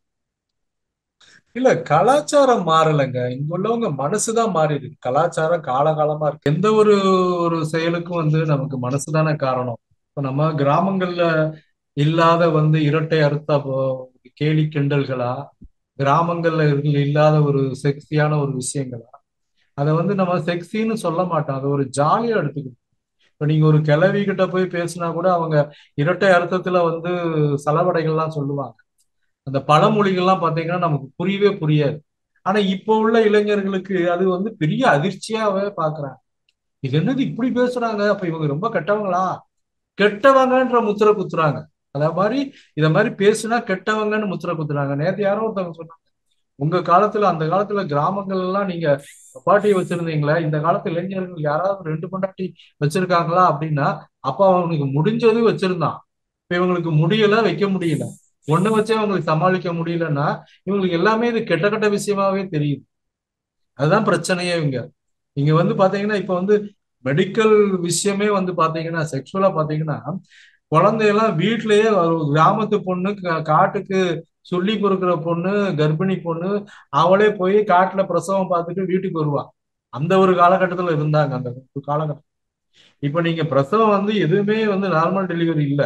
இல்ல கலாச்சாரம் மாறலைங்க இங்க உள்ளவங்க மனசுதான் மாறிடுது கலாச்சாரம் காலகாலமா இருக்கு எந்த ஒரு ஒரு செயலுக்கும் வந்து நமக்கு மனசுதானே காரணம் இப்ப நம்ம கிராமங்கள்ல இல்லாத வந்து இரட்டை அறுத்தா போ- கேலி கிண்டல்களா கிராமங்கள்ல இரு- இல்லாத ஒரு செக்ஸியான ஒரு விஷயங்களா அதை வந்து நம்ம செக்ஸின்னு சொல்ல மாட்டோம் அதை ஒரு ஜாலியா எடுத்துக்கணும் இப்ப நீங்க ஒரு கிழவி கிட்ட போய் பேசினா கூட அவங்க இரட்டை அர்த்தத்துல வந்து செலவடைகள்லாம் சொல்லுவாங்க அந்த பழமொழிகள்லாம் பாத்தீங்கன்னா நமக்கு புரியவே புரியாது ஆனா இப்போ உள்ள இளைஞர்களுக்கு அது வந்து பெரிய அதிர்ச்சியாவே பாக்குறாங்க இது என்னது இப்படி பேசுறாங்க அப்ப இவங்க ரொம்ப கெட்டவங்களா கெட்டவங்கன்ற முத்திரை குத்துறாங்க அதே மாதிரி இத மாதிரி பேசுனா கெட்டவங்கன்னு முத்திரை குத்துறாங்க நேத்து யாரோ ஒருத்தவங்க சொன்னாங்க உங்க காலத்துல அந்த காலத்துல கிராமங்கள் எல்லாம் நீங்க பாட்டி வச்சிருந்தீங்களா இந்த காலத்து இளைஞர்கள் யாராவது ரெண்டு பொண்டாட்டி வச்சிருக்காங்களா அப்படின்னா அப்ப அவனுக்கு முடிஞ்சது வச்சிருந்தான் இப்ப இவங்களுக்கு முடியல வைக்க முடியல ஒண்ணு வச்சே அவங்களுக்கு சமாளிக்க முடியலன்னா இவங்களுக்கு எல்லாமே இது கெட்ட கெட்ட விஷயமாவே தெரியுது அதுதான் பிரச்சனையே இவங்க இங்க வந்து பாத்தீங்கன்னா இப்ப வந்து மெடிக்கல் விஷயமே வந்து பாத்தீங்கன்னா செக்ஷுவலா பாத்தீங்கன்னா குழந்தையெல்லாம் வீட்லயே ஒரு கிராமத்து பொண்ணு கா- காட்டுக்கு சொல்லி கொடுக்குற பொண்ணு கர்ப்பிணி பொண்ணு அவளே போய் காட்டுல பிரசவம் பார்த்துட்டு வீட்டுக்கு வருவா அந்த ஒரு காலகட்டத்துல இருந்தாங்க அந்த ஒரு காலகட்டம் இப்ப நீங்க பிரசவம் வந்து எதுவுமே வந்து நார்மல் டெலிவரி இல்ல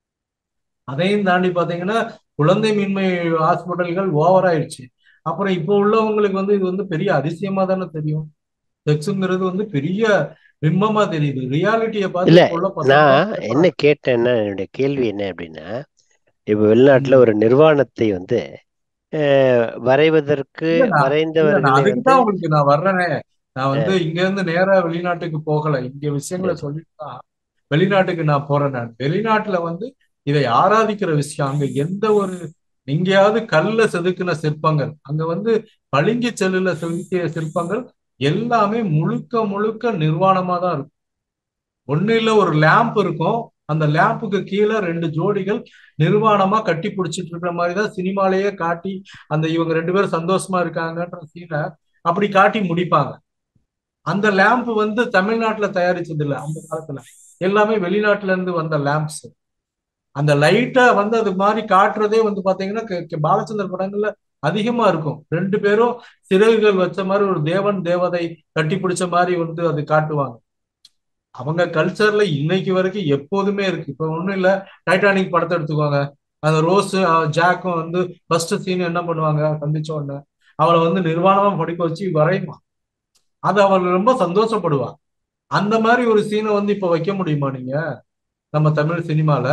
அதையும் தாண்டி பாத்தீங்கன்னா குழந்தை மின்மை ஹாஸ்பிட்டல்கள் ஓவர் ஆயிடுச்சு அப்புறம் இப்போ உள்ளவங்களுக்கு வந்து இது வந்து பெரிய அதிசயமா தானே தெரியும் செக்ஸுங்கிறது வந்து பெரிய பிம்பமா தெரியுது ரியாலிட்டியை பார்த்து இல்ல இப்போ உள்ள பசங்க நான் என்ன பயப்படுறாங்க. கேட்டேன்னா என்னுடைய கேள்வி என்ன அப்படின்னா இப்போ வெளிநாட்டுல ம். ஒரு நிர்வாணத்தை வந்து அஹ், வரைவதற்கு இல்ல நான் இல்ல வரைந்தவர்களை நான் அதுக்கு வந்து தான் உங்களுக்கு நான் வர்றேனே நான் வந்து அஹ், இங்க இருந்து நேரா வெளிநாட்டுக்கு போகல இங்க விஷயங்களை சரி சொல்லிட்டு தான் வெளிநாட்டுக்கு நான் போறேன் நான் வெளிநாட்டுல வந்து இதை ஆராதிக்கிற விஷயம் அங்க எந்த ஒரு எங்கேயாவது கல்ல செதுக்கின சிற்பங்கள் அங்க வந்து பளிங்கு செல்லுல செதுக்கிய சிற்பங்கள் எல்லாமே முழுக்க முழுக்க நிர்வாணமா தான் இருக்கும் ஒண்ணு இல்ல ஒரு லேம்ப் இருக்கும் அந்த லேம்புக்கு கீழே ரெண்டு ஜோடிகள் நிர்வாணமா கட்டி பிடிச்சிட்டு இருக்கிற மாதிரி தான் சினிமாலேயே காட்டி அந்த இவங்க ரெண்டு பேரும் சந்தோஷமா இருக்காங்கன்ற சீனை அப்படி காட்டி முடிப்பாங்க அந்த லேம்ப் வந்து தமிழ்நாட்டுல தயாரிச்சது இல்ல அந்த காலத்துல எல்லாமே வெளிநாட்டுல இருந்து வந்த லேம்ப்ஸ் அந்த லைட்டை வந்து அது மாதிரி காட்டுறதே வந்து பாத்தீங்கன்னா கே- கே- பாலச்சந்தர் படங்கள்ல அதிகமா இருக்கும் ரெண்டு பேரும் சிறகுகள் வச்ச மாதிரி ஒரு தேவன் தேவதை கட்டி பிடிச்ச மாதிரி வந்து அது காட்டுவாங்க அவங்க கல்ச்சர்ல இன்னைக்கு வரைக்கும் எப்போதுமே இருக்கு இப்ப ஒண்ணும் இல்ல டைட்டானிக் படத்தை எடுத்துக்கோங்க அந்த ரோஸ் ஜாக்கும் வந்து ஃபர்ஸ்ட் சீன் என்ன பண்ணுவாங்க சந்திச்ச உடனே அவளை வந்து நிர்வாணமா படிக்க வச்சு வரையுமா அது அவள் ரொம்ப சந்தோஷப்படுவா அந்த மாதிரி ஒரு சீனை வந்து இப்ப வைக்க முடியுமா நீங்க நம்ம தமிழ் சினிமால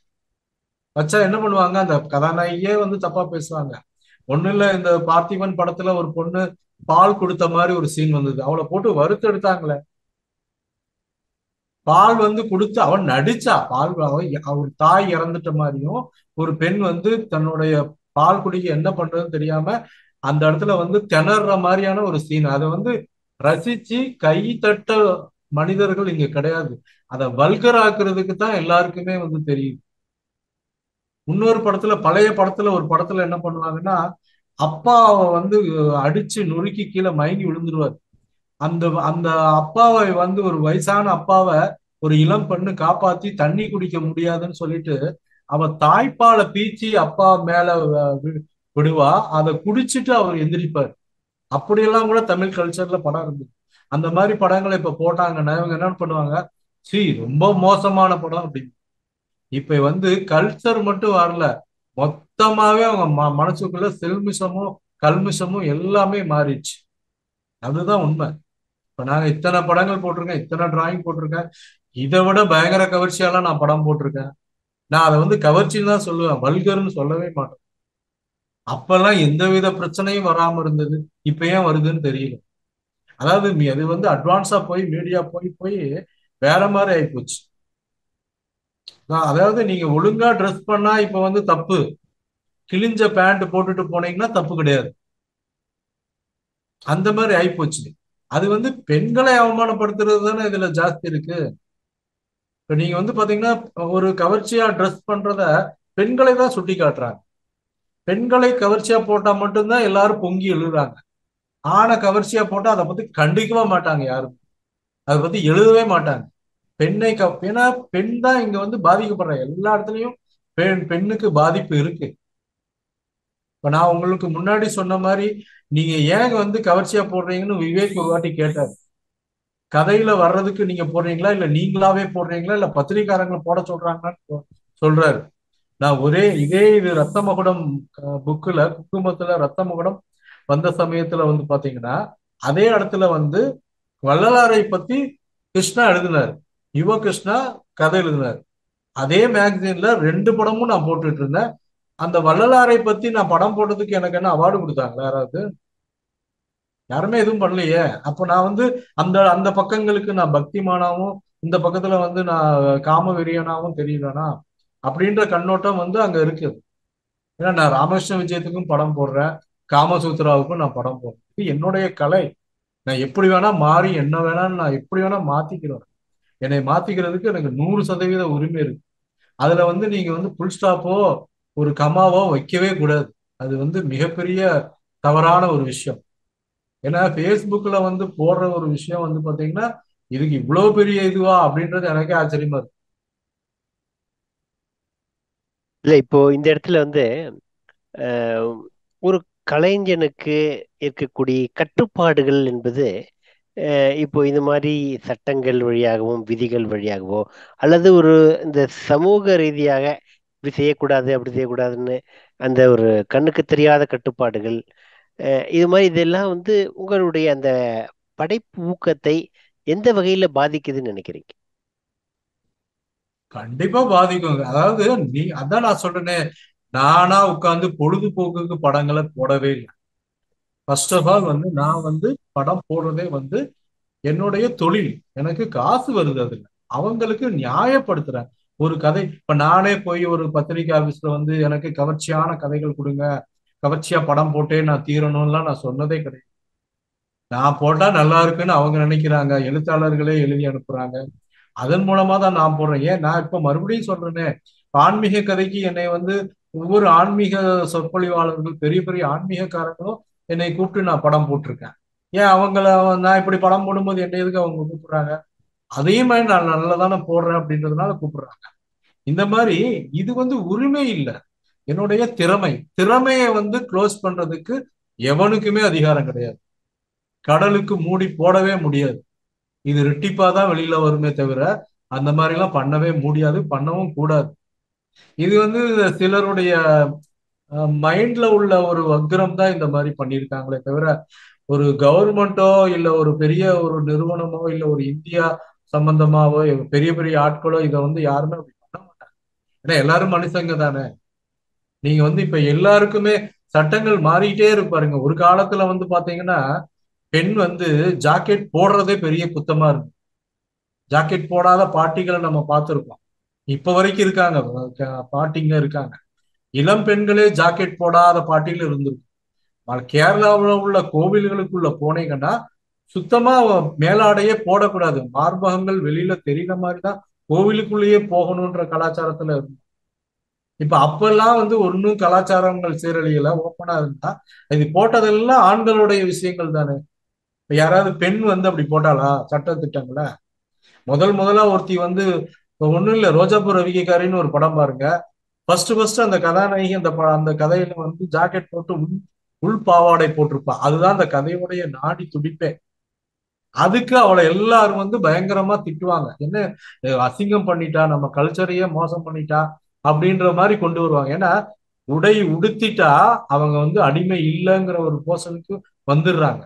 வச்சா என்ன பண்ணுவாங்க அந்த கதாநாயகியே வந்து தப்பா பேசுவாங்க ஒண்ணு இல்ல இந்த பார்த்திபன் படத்துல ஒரு பொண்ணு பால் கொடுத்த மாதிரி ஒரு சீன் வந்தது அவளை போட்டு வறுத்து எடுத்தாங்களே பால் வந்து கொடுத்து அவன் நடிச்சா பால் அவ- அவர் தாய் இறந்துட்ட மாதிரியும் ஒரு பெண் வந்து தன்னுடைய பால் குடிக்க என்ன பண்றதுன்னு தெரியாம அந்த இடத்துல வந்து திணற மாதிரியான ஒரு சீன் அதை வந்து ரசிச்சு கை தட்ட மனிதர்கள் இங்க கிடையாது அதை வல்கர் ஆக்குறதுக்கு தான் எல்லாருக்குமே வந்து தெரியுது இன்னொரு படத்துல பழைய படத்துல ஒரு படத்துல என்ன பண்ணுவாங்கன்னா அப்பாவை வந்து அடிச்சு நொறுக்கி கீழே மயங்கி விழுந்துருவாரு அந்த அந்த அப்பாவை வந்து ஒரு வயசான அப்பாவை ஒரு இளம் பெண்ணு காப்பாத்தி தண்ணி குடிக்க முடியாதுன்னு சொல்லிட்டு அவ தாய்ப்பாலை பீச்சி அப்பா மேல வ- வி- விடுவா அதை குடிச்சிட்டு அவர் எந்திரிப்பார் அப்படியெல்லாம் கூட தமிழ் கல்ச்சர்ல படம் இருந்தது அந்த மாதிரி படங்களை இப்ப போட்டாங்கன்னா இவங்க என்ன பண்ணுவாங்க சீ ரொம்ப மோசமான படம் அப்படின்னு இப்ப வந்து கல்ச்சர் மட்டும் வரல மொத்தமாவே அவங்க ம- மனசுக்குள்ள செல்மிஷமும் கல்மிஷமும் எல்லாமே மாறிடுச்சு அதுதான் உண்மை இப்ப நாங்க இத்தனை படங்கள் போட்டிருக்கேன் இத்தனை டிராயிங் போட்டிருக்கேன் இதை விட பயங்கர கவர்ச்சியெல்லாம் நான் படம் போட்டிருக்கேன் நான் அதை வந்து கவர்ச்சின்னு தான் சொல்லுவேன் வல்கர்னு சொல்லவே மாட்டேன் அப்பெல்லாம் எந்தவித பிரச்சனையும் வராம இருந்தது இப்ப ஏன் வருதுன்னு தெரியல அதாவது மீ- அது வந்து அட்வான்ஸா போய் மீடியா போய் போய் வேற மாதிரி ஆயிப்போச்சு நான் அதாவது நீங்க ஒழுங்கா ட்ரெஸ் பண்ணா இப்ப வந்து தப்பு கிழிஞ்ச பேண்ட் போட்டுட்டு போனீங்கன்னா தப்பு கிடையாது அந்த மாதிரி ஆயிப்போச்சு அது வந்து பெண்களை அவமானப்படுத்துறது தானே இதுல ஜாஸ்தி இருக்கு இப்ப நீங்க வந்து பாத்தீங்கன்னா ஒரு கவர்ச்சியா ட்ரெஸ் பண்றத பெண்களை தான் சுட்டி காட்டுறாங்க பெண்களை கவர்ச்சியா போட்டா மட்டும்தான் எல்லாரும் பொங்கி எழுதுறாங்க ஆணை கவர்ச்சியா போட்டா அதை பத்தி கண்டிக்கவே மாட்டாங்க யாரும் அதை பத்தி எழுதவே மாட்டாங்க பெண்ணை க ஏன்னா பெண் தான் இங்க வந்து பாதிக்கப்படுற எல்லா இடத்துலயும் பெண் பெண்ணுக்கு பாதிப்பு இருக்கு இப்ப நான் உங்களுக்கு முன்னாடி சொன்ன மாதிரி நீங்க ஏன் வந்து கவர்ச்சியா போடுறீங்கன்னு விவேக் ஒரு வாட்டி கேட்டார் கதையில வர்றதுக்கு நீங்க போடுறீங்களா இல்ல நீங்களாவே போடுறீங்களா இல்ல பத்திரிக்காரங்களை போட சொல்றாங்களான்னு சொல்றாரு நான் ஒரே இதே இது ரத்த மகுடம் புக்குல குக்குமத்துல ரத்த மகுடம் வந்த சமயத்துல வந்து பாத்தீங்கன்னா அதே இடத்துல வந்து வள்ளலாரை பத்தி கிருஷ்ணா எழுதினார் யுவ கிருஷ்ணா கதை எழுதினார் அதே மேகசின்ல ரெண்டு படமும் நான் போட்டுட்டு இருந்தேன் அந்த வள்ளலாரை பத்தி நான் படம் போட்டதுக்கு எனக்கு என்ன அவார்டு கொடுத்தாங்களா யாராவது யாருமே எதுவும் பண்ணலையே அப்ப நான் வந்து அந்த அந்த பக்கங்களுக்கு நான் பக்திமானாவும் இந்த பக்கத்துல வந்து நான் காம வெறியனாவும் தெரியலனா அப்படின்ற கண்ணோட்டம் வந்து அங்க இருக்குது ஏன்னா நான் ராமகிருஷ்ண விஜயத்துக்கும் படம் போடுறேன் காமசூத்ராவுக்கும் நான் படம் போடுறேன் இது என்னுடைய கலை நான் எப்படி வேணா மாறி என்ன வேணான்னு நான் எப்படி வேணா மாத்திக்கிறேன் என்னை மாத்திக்கிறதுக்கு எனக்கு நூறு சதவீத உரிமை இருக்கு அதுல வந்து நீங்க வந்து புல் ஸ்டாப்போ ஒரு கமாவோ வைக்கவே கூடாது அது வந்து மிகப்பெரிய தவறான ஒரு விஷயம் ஏன்னா ஃபேஸ்புக்ல வந்து போடுற ஒரு விஷயம் வந்து பாத்தீங்கன்னா இதுக்கு இவ்வளவு பெரிய இதுவா அப்படின்றது எனக்கே ஆச்சரியமா இருக்கு இல்ல இப்போ இந்த இடத்துல வந்து ஒரு கலைஞனுக்கு இருக்கக்கூடிய கட்டுப்பாடுகள் என்பது இப்போ இந்த மாதிரி சட்டங்கள் வழியாகவும் விதிகள் வழியாகவோ அல்லது ஒரு இந்த சமூக ரீதியாக இப்படி செய்யக்கூடாது அப்படி செய்யக்கூடாதுன்னு அந்த ஒரு கண்ணுக்கு தெரியாத கட்டுப்பாடுகள் இது மாதிரி இதெல்லாம் வந்து உங்களுடைய அந்த படைப்பு ஊக்கத்தை எந்த வகையில பாதிக்குதுன்னு நினைக்கிறீங்க கண்டிப்பா பாதிக்கும் அதாவது நீ அதான் நான் சொல்றேனே நானா உட்காந்து பொழுதுபோக்குக்கு படங்களை போடவே இல்லை ஃபர்ஸ்ட் ஆஃப் ஆல் வந்து நான் வந்து படம் போடுறதே வந்து என்னுடைய தொழில் எனக்கு காசு வருது அதுல அவங்களுக்கு நியாயப்படுத்துறேன் ஒரு கதை இப்ப நானே போய் ஒரு பத்திரிகை ஆபீஸ்ல வந்து எனக்கு கவர்ச்சியான கதைகள் கொடுங்க கவர்ச்சியா படம் போட்டே நான் தீரணும்லாம் நான் சொன்னதே கிடையாது நான் போட்டா நல்லா இருக்குன்னு அவங்க நினைக்கிறாங்க எழுத்தாளர்களே எழுதி அனுப்புறாங்க அதன் மூலமா தான் நான் போடுறேன் ஏன் நான் இப்ப மறுபடியும் சொல்றேனே ஆன்மீக கதைக்கு என்னை வந்து ஒவ்வொரு ஆன்மீக சொற்பொழிவாளர்கள் பெரிய பெரிய ஆன்மீகக்காரங்களும் என்னை கூப்பிட்டு நான் படம் போட்டிருக்கேன் ஏன் அவங்கள நான் இப்படி படம் போடும்போது என்ன எதுக்கு அவங்க கூப்பிடுறாங்க அதே மாதிரி நான் நல்லதானே போடுறேன் அப்படின்றதுனால கூப்பிடுறாங்க இந்த மாதிரி இது வந்து உரிமை இல்லை என்னுடைய திறமை திறமையை வந்து க்ளோஸ் பண்றதுக்கு எவனுக்குமே அதிகாரம் கிடையாது கடலுக்கு மூடி போடவே முடியாது இது ரெட்டிப்பா தான் வெளியில வருமே தவிர அந்த மாதிரி எல்லாம் பண்ணவே முடியாது பண்ணவும் கூடாது இது வந்து சிலருடைய மைண்ட்ல உள்ள ஒரு வக்ரம் தான் இந்த மாதிரி பண்ணியிருக்காங்களே தவிர ஒரு கவர்மெண்ட்டோ இல்ல ஒரு பெரிய ஒரு நிறுவனமோ இல்ல ஒரு இந்தியா சம்பந்தமாவோ பெரிய பெரிய ஆட்களோ இதை வந்து யாருமே அப்படி பண்ண மாட்டாங்க ஏன்னா எல்லாரும் மனுஷங்க தானே நீங்க வந்து இப்ப எல்லாருக்குமே சட்டங்கள் மாறிட்டே இருப்பாருங்க ஒரு காலத்துல வந்து பாத்தீங்கன்னா பெண் வந்து ஜாக்கெட் போடுறதே பெரிய குத்தமா இருக்கு ஜாக்கெட் போடாத பாட்டிகளை நம்ம பார்த்துருக்கோம் இப்ப வரைக்கும் இருக்காங்க பாட்டிங்க இருக்காங்க இளம் பெண்களே ஜாக்கெட் போடாத பாட்டிகள் இருந்திருக்கும் கேரளாவில் உள்ள கோவில்களுக்குள்ள போனீங்கன்னா சுத்தமா மேலாடையே போடக்கூடாது மார்பகங்கள் வெளியில தெரிகிற மாதிரி தான் கோவிலுக்குள்ளேயே போகணுன்ற கலாச்சாரத்துல இருக்கும் இப்ப அப்பெல்லாம் வந்து ஒன்னும் கலாச்சாரங்கள் சீரழியல ஓப்பனா இருந்தா இது போட்டதெல்லாம் ஆண்களுடைய விஷயங்கள் தானே இப்ப யாராவது பெண் வந்து அப்படி போட்டாளா சட்ட திட்டங்கள முதல் முதலா ஒருத்தி வந்து ஒண்ணும் இல்ல ரோஜாபுர ரவிகைக்காரின்னு ஒரு படம் பாருங்க ஃபர்ஸ்ட் ஃபர்ஸ்ட் அந்த கதாநாயகி அந்த அந்த கதையில வந்து ஜாக்கெட் போட்டு உள் உள் பாவாடை போட்டிருப்பா அதுதான் அந்த கதையுடைய நாடி துடிப்பே அதுக்கு அவளை எல்லாரும் வந்து பயங்கரமா திட்டுவாங்க என்ன அசிங்கம் பண்ணிட்டா நம்ம கல்ச்சரையே மோசம் பண்ணிட்டா அப்படின்ற மாதிரி கொண்டு வருவாங்க ஏன்னா உடை உடுத்திட்டா அவங்க வந்து அடிமை இல்லைங்கிற ஒரு போஷனுக்கு வந்துடுறாங்க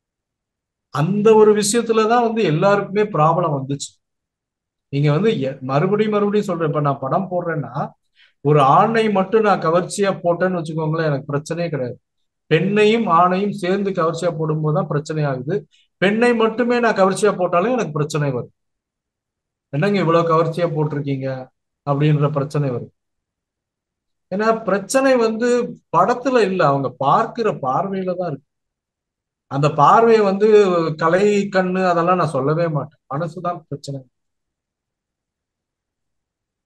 அந்த ஒரு விஷயத்துலதான் வந்து எல்லாருக்குமே ப்ராப்ளம் வந்துச்சு நீங்க வந்து மறுபடியும் மறுபடியும் சொல்றேன் இப்ப நான் படம் போடுறேன்னா ஒரு ஆணை மட்டும் நான் கவர்ச்சியா போட்டேன்னு வச்சுக்கோங்களேன் எனக்கு பிரச்சனையே கிடையாது பெண்ணையும் ஆணையும் சேர்ந்து கவர்ச்சியா போடும்போது தான் பிரச்சனை ஆகுது பெண்ணை மட்டுமே நான் கவர்ச்சியா போட்டாலும் எனக்கு பிரச்சனை வரும் என்னங்க இவ்வளவு கவர்ச்சியா போட்டிருக்கீங்க அப்படின்ற பிரச்சனை வரும் ஏன்னா பிரச்சனை வந்து படத்துல இல்ல அவங்க பார்க்கிற பார்வையில தான் இருக்கு அந்த பார்வையை வந்து கலை கண்ணு அதெல்லாம் நான் சொல்லவே மாட்டேன் மனசுதான் பிரச்சனை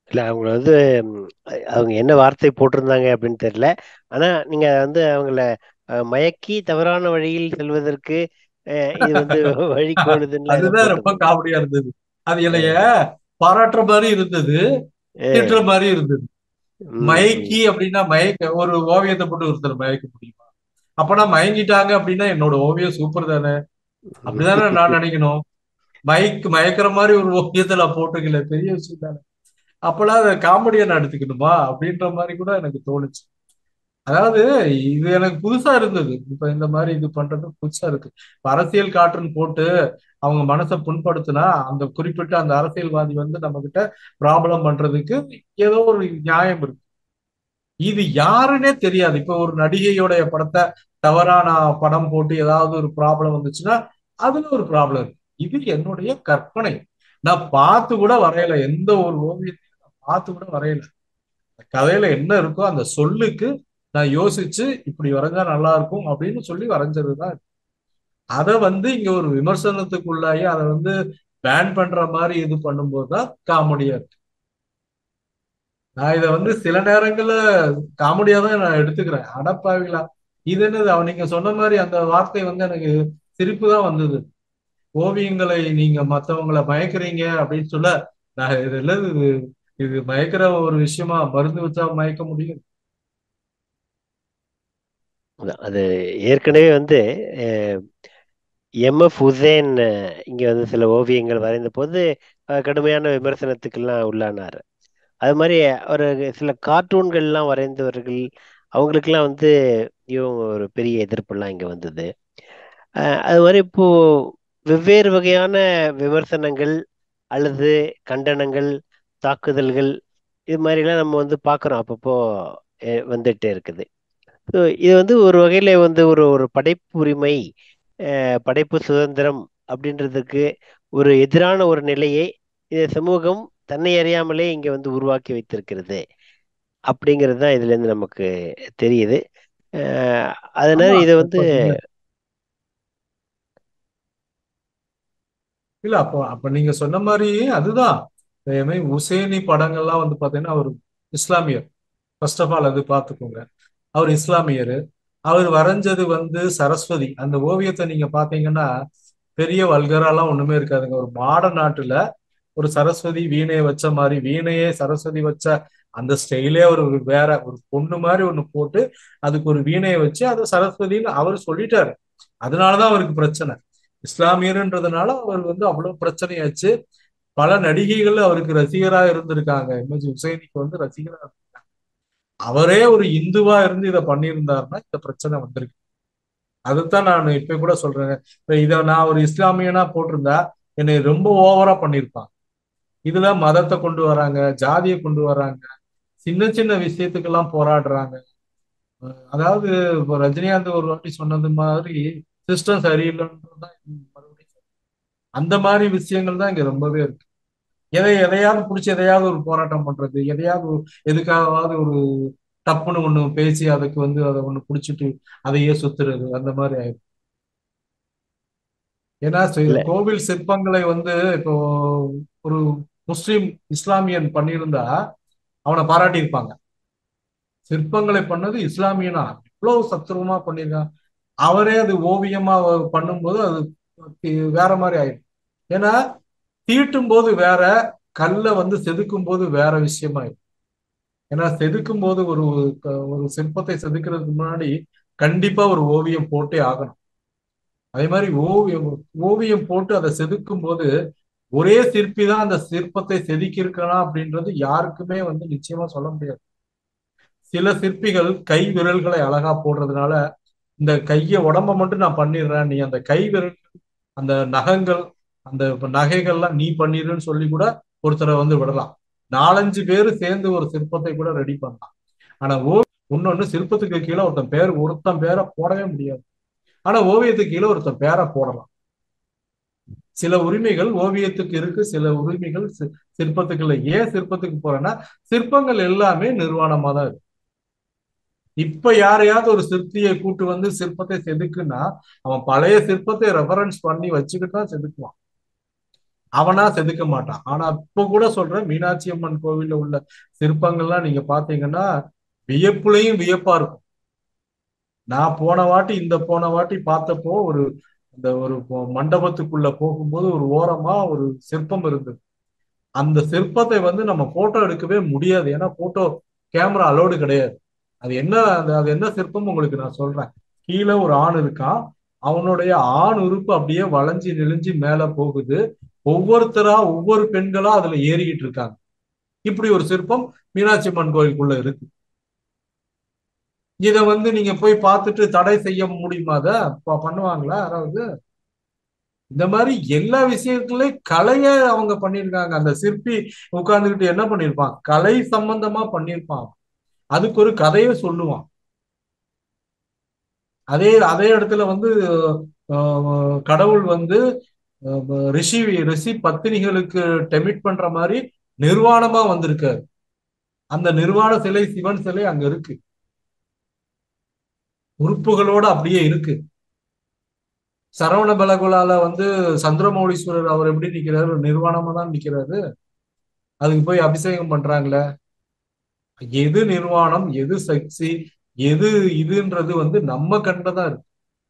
இல்ல அவங்க வந்து ம், அவங்க என்ன வார்த்தை போட்டிருந்தாங்க அப்படின்னு தெரியல ஆனா நீங்க வந்து அவங்கள அஹ், மயக்கி தவறான வழியில் செல்வதற்கு அஹ், இது வந்து வழிகோலுதுன்னுலாம் ஏதோ அதுதான் ரொம்ப போட்டிருந்தீங்க காமெடியா இருந்தது அது என்னைய அஹ், பாராட்டுற மாதிரி இருந்தது திட்டுற அஹ், மாதிரி இருந்தது ம், ம், மயக்கி அப்படின்னா மயக்க ஒரு ஓவியத்தை போட்டு ஒருத்தர் மயக்க முடியுமா அப்பனா மயங்கிட்டாங்க அப்படின்னா என்னோட ஓவியம் சூப்பர் தானே அப்படிதானே நான் நினைக்கணும் மயக்கு மயக்கிற மாதிரி ஒரு ஓவியத்தை நான் போட்டுக்கல பெரிய விஷயம் தானே அப்பெல்லாம் அதை காமெடியா நான் எடுத்துக்கணுமா அப்படின்ற மாதிரி கூட எனக்கு தோணுச்சு அதாவது இது எனக்கு புதுசா இருந்தது இப்ப இந்த மாதிரி இது பண்றது புதுசா இருக்கு இப்ப அரசியல் காற்றுன்னு போட்டு அவங்க மனசை புண்படுத்தினா அந்த குறிப்பிட்ட அந்த அரசியல்வாதி வந்து நம்ம கிட்ட ப்ராப்ளம் பண்றதுக்கு ஏதோ ஒரு நியாயம் இருக்கு இது யாருன்னே தெரியாது இப்ப ஒரு நடிகையோடைய படத்தை தவறான படம் போட்டு ஏதாவது ஒரு ப்ராப்ளம் வந்துச்சுன்னா அதுல ஒரு ப்ராப்ளம் இருக்கு இது என்னுடைய கற்பனை நான் பார்த்து கூட வரையல எந்த ஒரு ஓவியத்தையும் நான் பார்த்து கூட வரையல கதையில என்ன இருக்கோ அந்த சொல்லுக்கு நான் யோசிச்சு இப்படி வரைஞ்சா நல்லா இருக்கும் அப்படின்னு சொல்லி வரைஞ்சதுதான் அதை வந்து இங்க ஒரு விமர்சனத்துக்குள்ளாகி அதை வந்து பேன் பண்ற மாதிரி இது பண்ணும்போது தான் காமெடியா இருக்கு நான் இதை வந்து சில நேரங்கள்ல காமெடியா தான் நான் எடுத்துக்கிறேன் அடப்பாவிங்களா இது என்னது அவன் நீங்க சொன்ன மாதிரி அந்த வார்த்தை வந்து எனக்கு சிரிப்பு தான் வந்தது ஓவியங்களை நீங்க மத்தவங்களை மயக்குறீங்க அப்படின்னு சொல்ல நான் இது இல்லை இது இது மயக்கிற ஒரு விஷயமா மருந்து வச்சா மயக்க முடியும் அதான், அது ஏற்கனவே வந்து எம்எஃப் உசேன் அஹ், இங்க வந்து சில ஓவியங்கள் வரைந்த போது அஹ், கடுமையான விமர்சனத்துக்கெல்லாம் உள்ளானார் அது மாதிரி ஒரு சில கார்ட்டூன்கள்லாம் வரைந்தவர்கள் அவங்களுக்கெல்லாம் வந்து இவங்க ஒரு பெரிய எதிர்ப்பெல்லாம் இங்க வந்தது அஹ், அது மாதிரி இப்போ வெவ்வேறு வகையான விமர்சனங்கள் அல்லது கண்டனங்கள் தாக்குதல்கள் இது மாதிரிலாம் நம்ம வந்து பார்க்குறோம் அப்பப்போ அஹ், வந்துட்டே இருக்குது ஸோ இது வந்து ஒரு வகையில் வந்து ஒரு ஒரு படைப்பு உரிமை அஹ், படைப்பு சுதந்திரம் அப்படின்றதுக்கு ஒரு எதிரான ஒரு நிலையை இந்த சமூகம் தன்னை அறியாமலே இங்கே வந்து உருவாக்கி வைத்திருக்கிறது அப்படிங்கிறது தான் இதுலேருந்து நமக்கு தெரியுது அஹ், அதனால ஆமா இதை வந்து இப்ப நீங்க இல்ல அப்போ அப்ப நீங்க சொன்ன மாதிரி அதுதான் இதே மாதிரி உசேனி படங்கள்லாம் வந்து பாத்தீங்கன்னா அவர் இஸ்லாமியர் ஃபர்ஸ்ட் ஆஃப் ஆல் அது பார்த்துக்கோங்க அவர் இஸ்லாமியர் அவர் வரைஞ்சது வந்து சரஸ்வதி அந்த ஓவியத்தை நீங்க பாத்தீங்கன்னா பெரிய வல்கராலாம் ஒண்ணுமே இருக்காதுங்க ஒரு மாட நாட்டுல ஒரு சரஸ்வதி வீணையை வச்ச மாதிரி வீணையே சரஸ்வதி வச்ச அந்த ஸ்டைலே ஒரு ஒரு வேற ஒரு பொண்ணு மாதிரி ஒண்ணு போட்டு அதுக்கு ஒரு வீணையை வச்சு அதை சரஸ்வதின்னு அவர் சொல்லிட்டாரு அதனாலதான் அவருக்கு பிரச்சனை இஸ்லாமியர்ன்றதுனால அவர் வந்து அவ்வளவு பிரச்சனையாச்சு பல நடிகைகள் அவருக்கு ரசிகரா இருந்திருக்காங்க எம்எஸ் ஹுசைனிக்கு வந்து ரசிகரா இருந்திருக்காங்க அவரே ஒரு இந்துவா இருந்து இதை பண்ணியிருந்தாருன்னா இந்த பிரச்சனை வந்திருக்கு அதுதான் நான் இப்ப கூட சொல்றேன் இப்ப இதை நான் ஒரு இஸ்லாமியனா போட்டிருந்தா என்னை ரொம்ப ஓவரா பண்ணியிருப்பாங்க இதுல மதத்தை கொண்டு வராங்க ஜாதியை கொண்டு வராங்க சின்ன சின்ன விஷயத்துக்கெல்லாம் போராடுறாங்க அஹ் அதாவது இப்போ ரஜினிகாந்த் ஒரு வாட்டி சொன்னது மாதிரி சிஸ்டம் சரியில்லைன்றதுதான் மறுபடியும் சொல்றேன். அந்த மாதிரி விஷயங்கள் தான் இங்க ரொம்பவே இருக்கு எதை எதையாவது பிடிச்சி எதையாவது ஒரு போராட்டம் பண்றது எதையாவது ஒரு- எதுக்காவது ஒரு தப்புன்னு ஒண்ணு பேசி அதுக்கு வந்து அதை ஒண்ணு பிடிச்சிட்டு அதையே சுத்துறது அந்த மாதிரி ஆயிடும் ஏன்னா சி- இல்லை கோவில் சிற்பங்களை வந்து இப்போ ஒரு முஸ்லிம் இஸ்லாமியன் பண்ணியிருந்தா அவனை பாராட்டியிருப்பாங்க சிற்பங்களை பண்ணது இஸ்லாமியனா இவ்வளவு சத்துருவமா பண்ணியிருக்கான் அவரே அது ஓவியமா அவ- பண்ணும்போது அது தி- வேற மாதிரி ஆயிடும் ஏன்னா தீட்டும் போது வேற கல்லை வந்து செதுக்கும் போது வேற விஷயமாயிடும் ஏன்னா செதுக்கும் போது ஒரு க- ஒரு சிற்பத்தை செதுக்கிறதுக்கு முன்னாடி கண்டிப்பா ஒரு ஓவியம் போட்டே ஆகணும் அதே மாதிரி ஓவியம் ஓவியம் போட்டு அதை செதுக்கும் போது ஒரே சிற்பி தான் அந்த சிற்பத்தை செதுக்கி இருக்கலாம் அப்படின்றது யாருக்குமே வந்து நிச்சயமா சொல்ல முடியாது சில சிற்பிகள் கை விரல்களை அழகா போடுறதுனால இந்த கைய உடம்ப மட்டும் நான் பண்ணிடுறேன் நீ அந்த கை விரல் அந்த நகங்கள் அந்த இப்ப நகைகள்லாம் நீ பண்ணிடுன்னு சொல்லி கூட ஒருத்தரை வந்து விடலாம் நாலஞ்சு பேர் சேர்ந்து ஒரு சிற்பத்தை கூட ரெடி பண்ணலாம் ஆனா ஓ இன்னொன்னு சிற்பத்துக்கு கீழே ஒருத்தன் பேர் ஒருத்தன் பேரை போடவே முடியாது ஆனா ஓவியத்துக்கு கீழே ஒருத்தன் பேரை போடலாம் சில உரிமைகள் ஓவியத்துக்கு இருக்கு சில உரிமைகள் சி- சிற்பத்துக்கு இல்லை ஏன் சிற்பத்துக்கு போறேன்னா சிற்பங்கள் எல்லாமே நிர்வாணமா தான் இருக்கு இப்ப யாரையாவது ஒரு சிற்பியை கூட்டு வந்து சிற்பத்தை செதுக்குன்னா அவன் பழைய சிற்பத்தை ரெஃபரன்ஸ் பண்ணி வச்சுக்கிட்டு தான் செதுக்குவான் அவனா செதுக்க மாட்டான் ஆனா இப்ப கூட சொல்றேன் மீனாட்சி அம்மன் கோவில்ல உள்ள சிற்பங்கள்லாம் நீங்க பாத்தீங்கன்னா வியப்புலையும் வியப்பா இருக்கும் நான் போன வாட்டி இந்த போன வாட்டி பார்த்தப்போ ஒரு இந்த ஒரு பொ- மண்டபத்துக்குள்ள போகும்போது ஒரு ஓரமா ஒரு சிற்பம் இருந்தது அந்த சிற்பத்தை வந்து நம்ம போட்டோ எடுக்கவே முடியாது ஏன்னா போட்டோ கேமரா அலோடு கிடையாது அது என்ன அந்த அது என்ன சிற்பம் உங்களுக்கு நான் சொல்றேன் கீழே ஒரு ஆண் இருக்கான் அவனுடைய ஆண் உறுப்பு அப்படியே வளைஞ்சு நெளிஞ்சு மேல போகுது ஒவ்வொருத்தரா ஒவ்வொரு பெண்களா அதுல ஏறிக்கிட்டு இருக்காங்க இப்படி ஒரு சிற்பம் மீனாட்சி அம்மன் கோயிலுக்குள்ள இருக்கு இத வந்து நீங்க போய் பார்த்துட்டு தடை செய்ய முடியுமா அத ப- பண்ணுவாங்களா யாராவது இந்த மாதிரி எல்லா விஷயத்துலயும் கலைய அவங்க பண்ணியிருக்காங்க அந்த சிற்பி உட்கார்ந்துகிட்டு என்ன பண்ணிருப்பான் கலை சம்பந்தமா பண்ணியிருப்பான் அதுக்கு ஒரு கதையை சொல்லுவான் அதே அதே இடத்துல வந்து அஹ், கடவுள் வந்து அஹ், ரிஷி ரிஷி பத்தினிகளுக்கு டெமிட் பண்ற மாதிரி நிர்வாணமா வந்திருக்காரு அந்த நிர்வாண சிலை சிவன் சிலை அங்க இருக்கு உறுப்புகளோட அப்படியே இருக்கு சரவண பலகுலால வந்து சந்திரமௌலீஸ்வரர் அவர் எப்படி நிக்கிறாரு நிர்வாணமா தான் நிக்கிறாரு அதுக்கு போய் அபிஷேகம் பண்றாங்களே எது நிர்வாணம் எது சக்தி எது இதுன்றது வந்து நம்ம கண்டதான் இருக்கு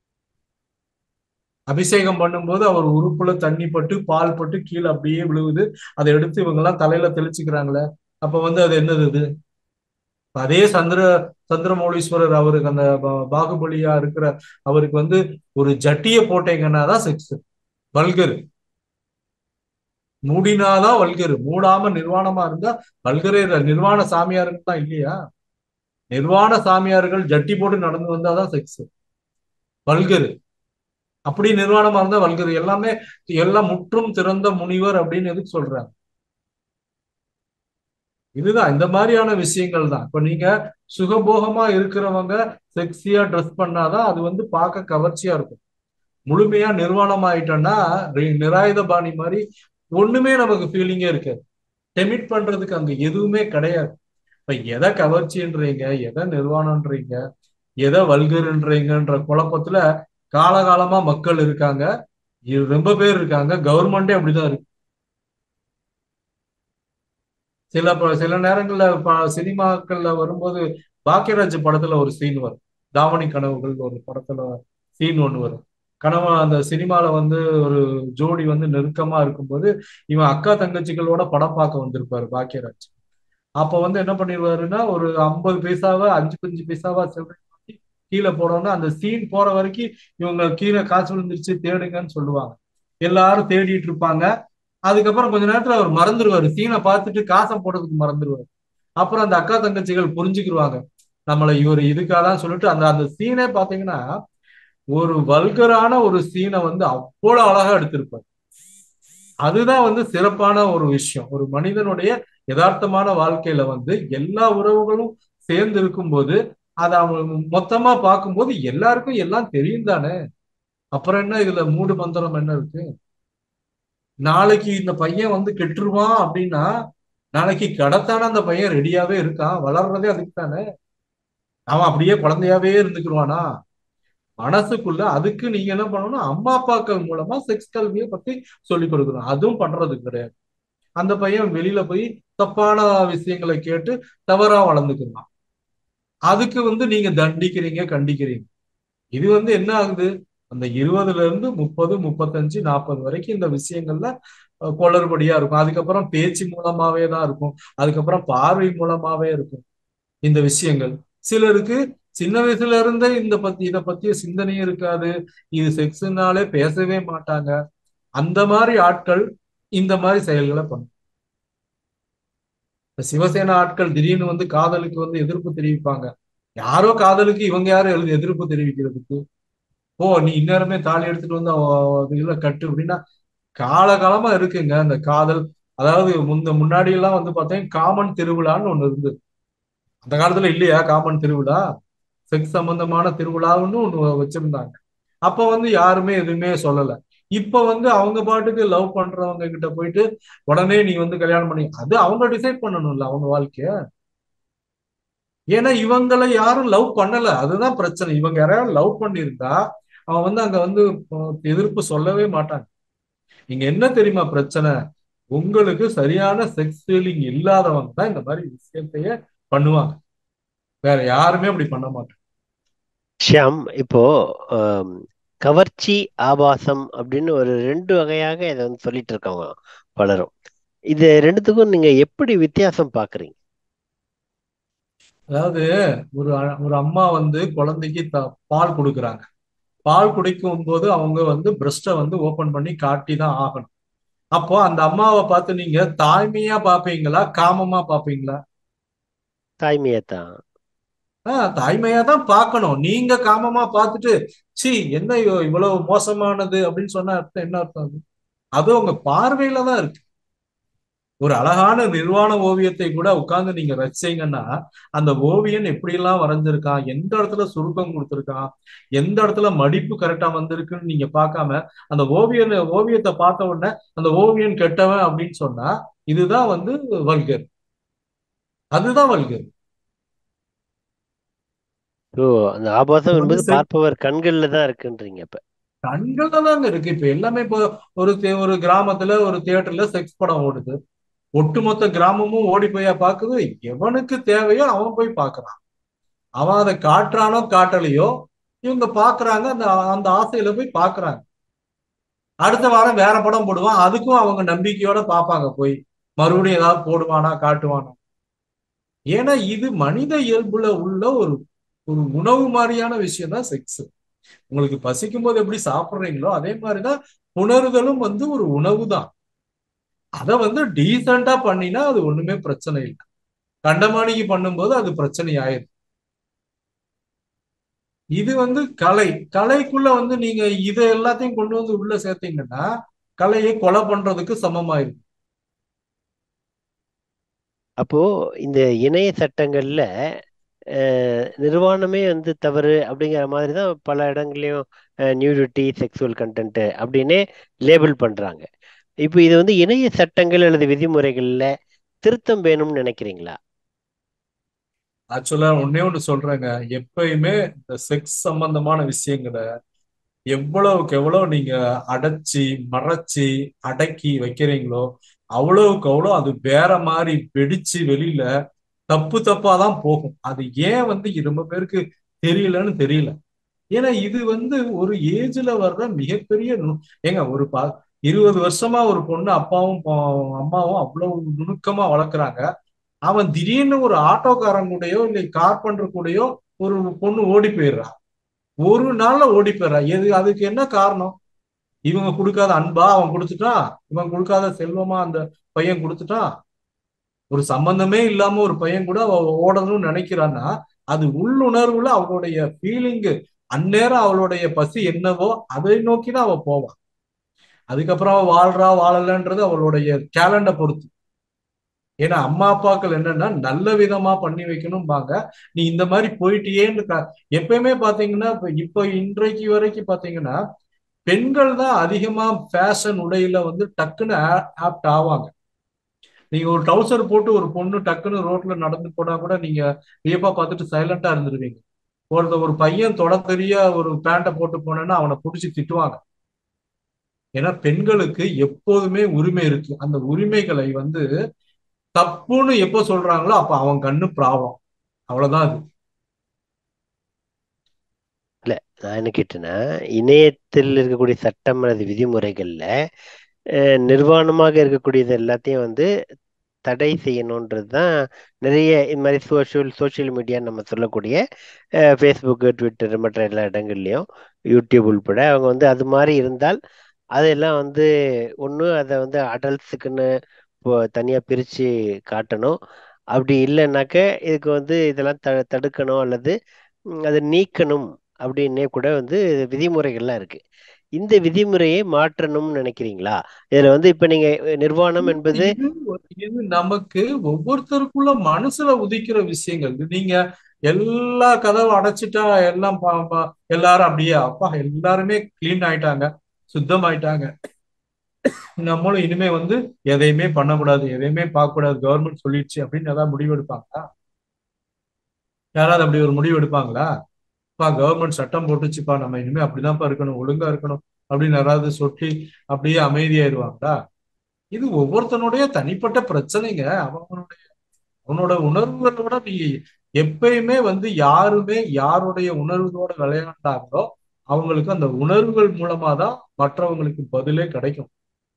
அபிஷேகம் பண்ணும்போது அவர் உறுப்புல தண்ணி பட்டு பால் பட்டு கீழே அப்படியே விழுவுது அதை எடுத்து இவங்க எல்லாம் தலையில தெளிச்சுக்கிறாங்களே அப்ப வந்து அது என்னது இது அதே சந்திர சந்திரமௌலீஸ்வரர் அவருக்கு அந்த பா- பாகுபலியா இருக்கிற அவருக்கு வந்து ஒரு ஜட்டிய போட்டீங்கன்னா தான் செக்ஸ் வல்கரு மூடினாதான் வல்கரு மூடாம நிர்வாணமா இருந்தா வல்கரே இல்ல. நிர்வாண சாமியாருக்கு தான் இல்லையா நிர்வாண சாமியார்கள் ஜட்டி போட்டு நடந்து வந்தாதான் செக்ஸ் வல்கரு அப்படி நிர்வாணமா இருந்தா வல்கரு எல்லாமே எல்லாம் முற்றும் திறந்த முனிவர் அப்படின்னு எதுக்கு சொல்றாங்க இதுதான் இந்த மாதிரியான விஷயங்கள் தான் இப்ப நீங்க சுகபோகமா இருக்கிறவங்க செக்ஸியா ட்ரெஸ் பண்ணாதான் அது வந்து பார்க்க கவர்ச்சியா இருக்கும் முழுமையா நிர்வாணம் ஆயிட்டோம்னா ரி- நிராயுத பாணி மாதிரி ஒண்ணுமே நமக்கு ஃபீலிங்கே இருக்காது டெமிட் பண்றதுக்கு அங்க எதுவுமே கிடையாது இப்ப எதை கவர்ச்சின்றீங்க எதை நிர்வாணம்ன்றீங்க எதை வல்கருன்றீங்கன்ற குழப்பத்துல காலகாலமா மக்கள் இருக்காங்க இது ரொம்ப பேர் இருக்காங்க கவர்மெண்டே அப்படிதான் இருக்கு சில ப- சில நேரங்கள்ல ப- சினிமாக்கள்ல வரும்போது பாக்கியராஜ் படத்துல ஒரு சீன் வரும் தாவணி கனவுகள் ஒரு படத்துல சீன் ஒண்ணு வரும் கனவு அந்த சினிமால வந்து ஒரு ஜோடி வந்து நெருக்கமா இருக்கும்போது இவன் அக்கா தங்கச்சிகளோட படம் பார்க்க வந்திருப்பாரு பாக்கியராஜ் அப்ப வந்து என்ன பண்ணிடுவாருன்னா ஒரு ஐம்பது பைசாவா அஞ்சு அஞ்சு பைசாவா சில்லறை வாங்கி கீழே போடணும்னா அந்த சீன் போற வரைக்கும் இவங்க கீழே காசு விழுந்துருச்சு தேடுங்கன்னு சொல்லுவாங்க எல்லாரும் தேடிட்டு இருப்பாங்க அதுக்கப்புறம் கொஞ்ச நேரத்துல அவர் மறந்துடுவாரு சீனை பார்த்துட்டு காசை போடுறதுக்கு மறந்துடுவாரு அப்புறம் அந்த அக்கா தங்கச்சிகள் புரிஞ்சுக்கிருவாங்க நம்மளை இவர் இதுக்காதான் சொல்லிட்டு அந்த அந்த சீனே பாத்தீங்கன்னா ஒரு வல்கரான ஒரு சீனை வந்து அவ்வளவு அழகா எடுத்திருப்பாரு அதுதான் வந்து சிறப்பான ஒரு விஷயம் ஒரு மனிதனுடைய யதார்த்தமான வாழ்க்கையில வந்து எல்லா உறவுகளும் சேர்ந்து இருக்கும்போது அதை அவங்க மொத்தமா பார்க்கும்போது எல்லாருக்கும் எல்லாம் தெரியும் தானே அப்புறம் என்ன இதுல மூடு மந்திரம் என்ன இருக்கு நாளைக்கு இந்த பையன் வந்து கெட்டுருவான் அப்படின்னா நாளைக்கு கடத்தான அந்த பையன் ரெடியாவே இருக்கான் வளர்றதே அதுக்கு தானே அவன் அப்படியே குழந்தையாவே இருந்துக்கிருவானா மனசுக்குள்ள அதுக்கு நீங்க என்ன பண்ணணும் அம்மா அப்பாக்கள் மூலமா செக்ஸ் கல்வியை பத்தி சொல்லி கொடுக்கணும் அதுவும் பண்றது கிடையாது அந்த பையன் வெளியில போய் தப்பான விஷயங்களை கேட்டு தவறா வளர்ந்துக்கிறான் அதுக்கு வந்து நீங்க தண்டிக்கிறீங்க கண்டிக்கிறீங்க இது வந்து என்ன ஆகுது அந்த இருபதுல இருந்து முப்பது முப்பத்தஞ்சு நாற்பது வரைக்கும் இந்த விஷயங்கள்ல அஹ், குளறுபடியா இருக்கும் அதுக்கப்புறம் பேச்சு மூலமாவே தான் இருக்கும் அதுக்கப்புறம் பார்வை மூலமாவே இருக்கும் இந்த விஷயங்கள் சிலருக்கு சின்ன வயசுல இருந்தே இந்த பத்தி இத பத்திய சிந்தனையே இருக்காது இது செக்ஸ்னாலே பேசவே மாட்டாங்க அந்த மாதிரி ஆட்கள் இந்த மாதிரி செயல்களை பண்ணும் இப்ப சிவசேனா ஆட்கள் திடீர்னு வந்து காதலுக்கு வந்து எதிர்ப்பு தெரிவிப்பாங்க யாரோ காதலுக்கு இவங்க யாரும் எழுதி எதிர்ப்பு தெரிவிக்கிறதுக்கு ஓ நீ இந்நேரமே தாலி எடுத்துட்டு வந்து அவ- அவ இதுல கட்டு அப்படின்னா காலகாலமா இருக்குங்க அந்த காதல் அதாவது முந்த முன்னாடி எல்லாம் வந்து பார்த்தீங்கன்னா காமன் திருவிழான்னு ஒண்ணு இருந்தது அந்த காலத்துல இல்லையா காமன் திருவிழா செக்ஸ் சம்பந்தமான திருவிழான்னு ஒண்ணு வச்சிருந்தாங்க அப்ப வந்து யாருமே எதுவுமே சொல்லல இப்ப வந்து அவங்க பாட்டுக்கு லவ் பண்றவங்க கிட்ட போயிட்டு உடனே நீ வந்து கல்யாணம் பண்ணி அது அவங்க டிசைட் பண்ணணும்ல அவங்க வாழ்க்கைய ஏன்னா இவங்களை யாரும் லவ் பண்ணல அதுதான் பிரச்சனை இவங்க யாராவது லவ் பண்ணியிருந்தா அவன் வந்து அங்க வந்து அஹ், எதிர்ப்பு சொல்லவே மாட்டாங்க இங்க என்ன தெரியுமா பிரச்சனை உங்களுக்கு சரியான செக்ஸ் ஃபீலிங் இல்லாதவங்க தான் இந்த மாதிரி விஷயத்தையே பண்ணுவாங்க வேற யாருமே அப்படி பண்ண மாட்டாங்க ஷியாம் இப்போ ஆம், கவர்ச்சி ஆபாசம் அப்படின்னு ஒரு ரெண்டு வகையாக இதை வந்து சொல்லிட்டு இருக்காங்க பலரும் இது ரெண்டுத்துக்கும் நீங்க எப்படி வித்தியாசம் பாக்குறீங்க அதாவது ஒரு அ- ஒரு அம்மா வந்து குழந்தைக்கு த- பால் கொடுக்குறாங்க பால் குடிக்கும் போது அவங்க வந்து பிரஸ்ட்டை வந்து ஓபன் பண்ணி காட்டி தான் ஆகணும் அப்போ அந்த அம்மாவை பார்த்து நீங்க தாய்மையா பாப்பீங்களா காமமா பாப்பீங்களா தாய்மையத்தான் ஆஹ் தாய்மையா தான் பார்க்கணும் நீங்க காமமா பார்த்துட்டு சி என்ன இவ- இவ்வளவு மோசமானது அப்படின்னு சொன்னா அர்த்தம் என்ன அர்த்தம் அது அது உங்க பார்வையில தான் இருக்கு ஒரு அழகான நிர்வாண ஓவியத்தை கூட உட்கார்ந்து நீங்க ரசிச்சீங்கன்னா அந்த ஓவியன் எப்படியெல்லாம் வரைஞ்சிருக்கான் எந்த இடத்துல சுருக்கம் கொடுத்திருக்கான் எந்த இடத்துல மடிப்பு கரெக்டா வந்திருக்குன்னு நீங்க பார்க்காம அந்த ஓவியன் ஓவியத்தை பார்த்த உடனே அந்த ஓவியன் கெட்டவன் அப்படின்னு சொன்னா இதுதான் வந்து வல்கர் அதுதான் வல்கர் ஓ அந்த ஆபாசம் வந்து என்பது செ- பார்ப்பவர் கண்கள்ல தான் இருக்குன்றீங்க இப்ப கண்கள்ல தாங்க இருக்கு இப்ப எல்லாமே இப்போ ஒரு தே- ஒரு கிராமத்துல ஒரு தியேட்டர்ல செக்ஸ் படம் ஓடுது ஒட்டுமொத்த கிராமமும் ஓடி போயா பாக்குது எவனுக்கு தேவையோ அவன் போய் பார்க்கறான் அவன் அதை காட்டுறானோ காட்டலையோ இவங்க பாக்குறாங்க அந்த அந்த ஆசையில போய் பாக்குறாங்க அடுத்த வாரம் வேற படம் போடுவான் அதுக்கும் அவங்க நம்பிக்கையோட பார்ப்பாங்க போய் மறுபடியும் ஏதாவது போடுவானா காட்டுவானா ஏன்னா இது மனித இயல்புல உள்ள ஒரு ஒரு உணவு மாதிரியான விஷயம் தான் செக்ஸ் உங்களுக்கு பசிக்கும் போது எப்படி சாப்பிடுறீங்களோ அதே மாதிரிதான் உணர்தலும் வந்து ஒரு உணவு தான் அதை வந்து டீசெண்டா பண்ணினா அது ஒண்ணுமே பிரச்சனை இல்லை கண்டமானிக்கு பண்ணும்போது அது பிரச்சனை ஆயிடுது இது வந்து கலை கலைக்குள்ள வந்து நீங்க இதை எல்லாத்தையும் கொண்டு வந்து உள்ள சேர்த்தீங்கன்னா கலையை கொலை பண்றதுக்கு சமமாயிருக்கு அப்போ இந்த இணைய சட்டங்கள்ல அஹ், நிர்வாணமே வந்து தவறு அப்படிங்கிற மாதிரி தான் பல இடங்கள்லயும் நியூடிட்டி செக்ஸுவல் கண்டென்ட் அப்படின்னே லேபிள் பண்றாங்க இப்போ இது வந்து இணைய சட்டங்கள் அல்லது விதிமுறைகள்ல திருத்தம் வேணும்னு நினைக்கிறீங்களா ஆக்சுவலா ஒன்னே ஒண்ணு சொல்றேங்க எப்பயுமே இந்த செக்ஸ் சம்பந்தமான விஷயங்களை எவ்வளவுக்கு எவ்வளவு நீங்க அடைச்சி மறைச்சி அடக்கி வைக்கிறீங்களோ அவ்வளவுக்கு அவ்வளோ அது வேற மாதிரி வெடிச்சு வெளியில தப்பு தப்பா தான் போகும் அது ஏன் வந்து ரொம்ப பேருக்கு தெரியலன்னு தெரியல ஏன்னா இது வந்து ஒரு ஏஜ்ல வர்ற மிகப்பெரிய நு- ஏங்க ஒரு பா இருபது வருஷமா ஒரு பொண்ணு அப்பாவும் பா- அம்மாவும் அவ்வளவு நுணுக்கமா வளர்க்குறாங்க அவன் திடீர்னு ஒரு ஆட்டோக்காரன் கூடயோ இல்லை கார்பெண்டர் கூடயோ ஒரு பொண்ணு ஓடி போயிடுறான் ஒரு நாள்ல ஓடி போயிடுறா எது அதுக்கு என்ன காரணம் இவங்க கொடுக்காத அன்பா அவன் கொடுத்துட்டான் இவன் கொடுக்காத செல்வமா அந்த பையன் கொடுத்துட்டான் ஒரு சம்பந்தமே இல்லாம ஒரு பையன் கூட அவ ஓடணும்னு நினைக்கிறான்னா அது உள்ளுணர்வுல அவளுடைய ஃபீலிங்கு அந்நேரம் அவளுடைய பசி என்னவோ அதை நோக்கி தான் அவ போவான் அதுக்கப்புறம் அவ வாழ்றா வாழலன்றது அவளுடைய டேலண்ட பொறுத்து ஏன்னா அம்மா அப்பாக்கள் என்னன்னா நல்ல விதமா பண்ணி வைக்கணும்பாங்க நீ இந்த மாதிரி போயிட்டியேன்னு க- எப்பயுமே பாத்தீங்கன்னா இப்ப இப்ப இன்றைக்கு வரைக்கும் பாத்தீங்கன்னா பெண்கள் தான் அதிகமா ஃபேஷன் உடையில வந்து டக்குன்னு ஆப்ட் ஆவாங்க நீங்க ஒரு ட்ரௌசர் போட்டு ஒரு பொண்ணு டக்குன்னு ரோட்ல நடந்து போனா கூட நீங்க வியப்பா பார்த்துட்டு சைலண்டா இருந்துருவீங்க ஒருத்த ஒரு பையன் தொட தெரிய ஒரு பேண்ட்டை போட்டு போனேன்னா அவனை புடிச்சு திட்டுவாங்க ஏன்னா பெண்களுக்கு எப்போதுமே உரிமை இருக்கு அந்த உரிமைகளை வந்து தப்புன்னு எப்போ சொல்றாங்களோ அப்ப அவன் கண்ணு ப்ராப்ளம் அவ்வளவுதான் அது இல்ல நான் என்ன கேட்டேன்னா இணையத்தில் இருக்கக்கூடிய சட்டம் அல்லது விதிமுறைகள்ல அஹ், நிர்வாணமாக இருக்கக்கூடியது எல்லாத்தையும் வந்து தடை செய்யணுன்றது தான் நிறைய இது மாதிரி சோஷியல் சோஷியல் மீடியா நம்ம சொல்லக்கூடிய ஃபேஸ்புக்கு ட்விட்டர் மற்ற எல்லா இடங்கள்லையும் யூடியூப் உள்பட அவங்க வந்து அது மாதிரி இருந்தால் அதெல்லாம் வந்து ஒன்று அதை வந்து அடல்ட்ஸுக்குன்னு இப்போ தனியாக பிரித்து காட்டணும் அப்படி இல்லைன்னாக்க இதுக்கு வந்து இதெல்லாம் த தடுக்கணும் அல்லது ம், அதை நீக்கணும் அப்படின்னே கூட வந்து விதிமுறைகள்லாம் இருக்கு இந்த விதிமுறையை மாற்றணும்னு நினைக்கிறீங்களா இதுல வந்து இப்ப நீங்க நிர்வாணம் என்பது இது இது நமக்கு ஒவ்வொருத்தருக்குள்ள மனசுல உதிக்கிற விஷயங்கள் நீங்க எல்லா கதவும் அடைச்சிட்டா எல்லாம் பா- பா- எல்லாரும் அப்படியே அப்பா எல்லாருமே கிளீன் ஆயிட்டாங்க சுத்தமாயிட்டாங்க நம்மளும் இனிமே வந்து எதையுமே பண்ணக்கூடாது எதையுமே பார்க்க கூடாது கவர்மெண்ட் சொல்லிடுச்சு அப்படின்னு ஏதாவது முடிவு எடுப்பாங்களா யாராவது அப்படி ஒரு முடிவு எடுப்பாங்களா பா கவர்மெண்ட் சட்டம் போட்டுச்சுப்பா நம்ம இனிமே அப்படிதான்ப்பா இருக்கணும் ஒழுங்கா இருக்கணும் அப்படின்னு யாராவது சொட்டி அப்படியே அமைதியாயிருவாங்களா இது ஒவ்வொருத்தனுடைய தனிப்பட்ட பிரச்சனைங்க அவனுடைய அவனோட உணர்வுகளோட நீங்க எப்பயுமே வந்து யாருமே யாருடைய உணர்வுகளோட விளையாண்டாங்களோ அவங்களுக்கு அந்த உணர்வுகள் மூலமா தான் மற்றவங்களுக்கு பதிலே கிடைக்கும்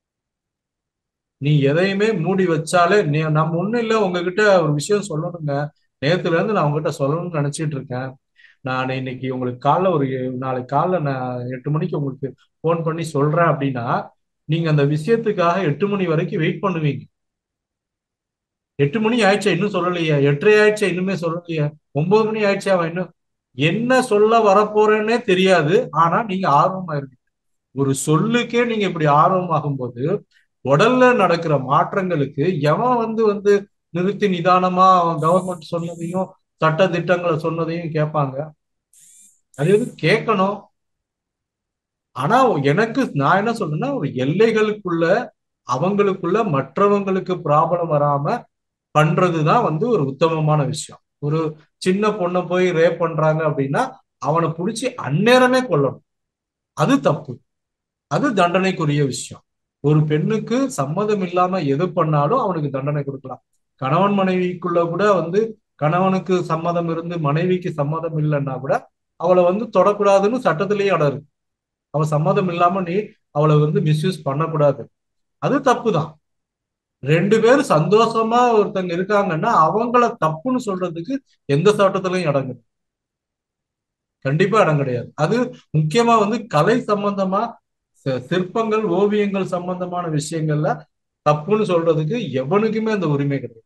நீ எதையுமே மூடி வச்சாலே நீ நம்ம ஒண்ணும் இல்ல உங்ககிட்ட ஒரு விஷயம் சொல்லணுங்க நேத்துல இருந்து நான் உங்ககிட்ட சொல்லணும்னு நினைச்சிட்டு இருக்கேன் நான் இன்னைக்கு உங்களுக்கு காலைல ஒரு நாளைக்கு காலைல நான் எட்டு மணிக்கு உங்களுக்கு ஃபோன் பண்ணி சொல்றேன் அப்படின்னா நீங்க அந்த விஷயத்துக்காக எட்டு மணி வரைக்கும் வெயிட் பண்ணுவீங்க எட்டு மணி ஆயிடுச்சா இன்னும் சொல்லலையே எட்டரை ஆயிடுச்சா இன்னுமே சொல்லலையே ஒன்பது மணி ஆயிடுச்சா அவன் இன்னும் என்ன சொல்ல வரப்போறேன்னே தெரியாது ஆனா நீங்க ஆர்வமா இருக்கீங்க ஒரு சொல்லுக்கே நீங்க இப்படி ஆர்வமாகும் போது உடல்ல நடக்கிற மாற்றங்களுக்கு எவன் வந்து வந்து நிறுத்தி நிதானமா அவன் கவர்மெண்ட் சொன்னதையும் சட்ட திட்டங்களை சொன்னதையும் கேட்பாங்க அது எது கேட்கணும் ஆனா எனக்கு நான் என்ன சொல்றேன்னா ஒரு எல்லைகளுக்குள்ள அவங்களுக்குள்ள மற்றவங்களுக்கு ப்ராப்ளம் வராம பண்றதுதான் வந்து ஒரு உத்தமமான விஷயம் ஒரு சின்ன பொண்ணை போய் ரேப் பண்றாங்க அப்படின்னா அவனை பிடிச்சி அந்நேரமே கொல்லணும் அது தப்பு அது தண்டனைக்குரிய விஷயம் ஒரு பெண்ணுக்கு சம்மதம் இல்லாம எது பண்ணாலும் அவனுக்கு தண்டனை கொடுக்கலாம் கணவன் மனைவிக்குள்ள கூட வந்து கணவனுக்கு சம்மதம் இருந்து மனைவிக்கு சம்மதம் இல்லைன்னா கூட அவளை வந்து தொடக்கூடாதுன்னு சட்டத்திலேயே இடம் இருக்கு அவ சம்மதம் இல்லாம நீ அவளை வந்து மிஸ்யூஸ் பண்ணக்கூடாது அது தப்பு தான் ரெண்டு பேரும் சந்தோஷமா ஒருத்தங்க இருக்காங்கன்னா அவங்கள தப்புன்னு சொல்றதுக்கு எந்த சட்டத்திலையும் இடம் கிடையாது கண்டிப்பா இடம் கிடையாது அது முக்கியமா வந்து கலை சம்பந்தமா சிற்பங்கள் ஓவியங்கள் சம்பந்தமான விஷயங்கள்ல தப்புன்னு சொல்றதுக்கு எவனுக்குமே அந்த உரிமை கிடையாது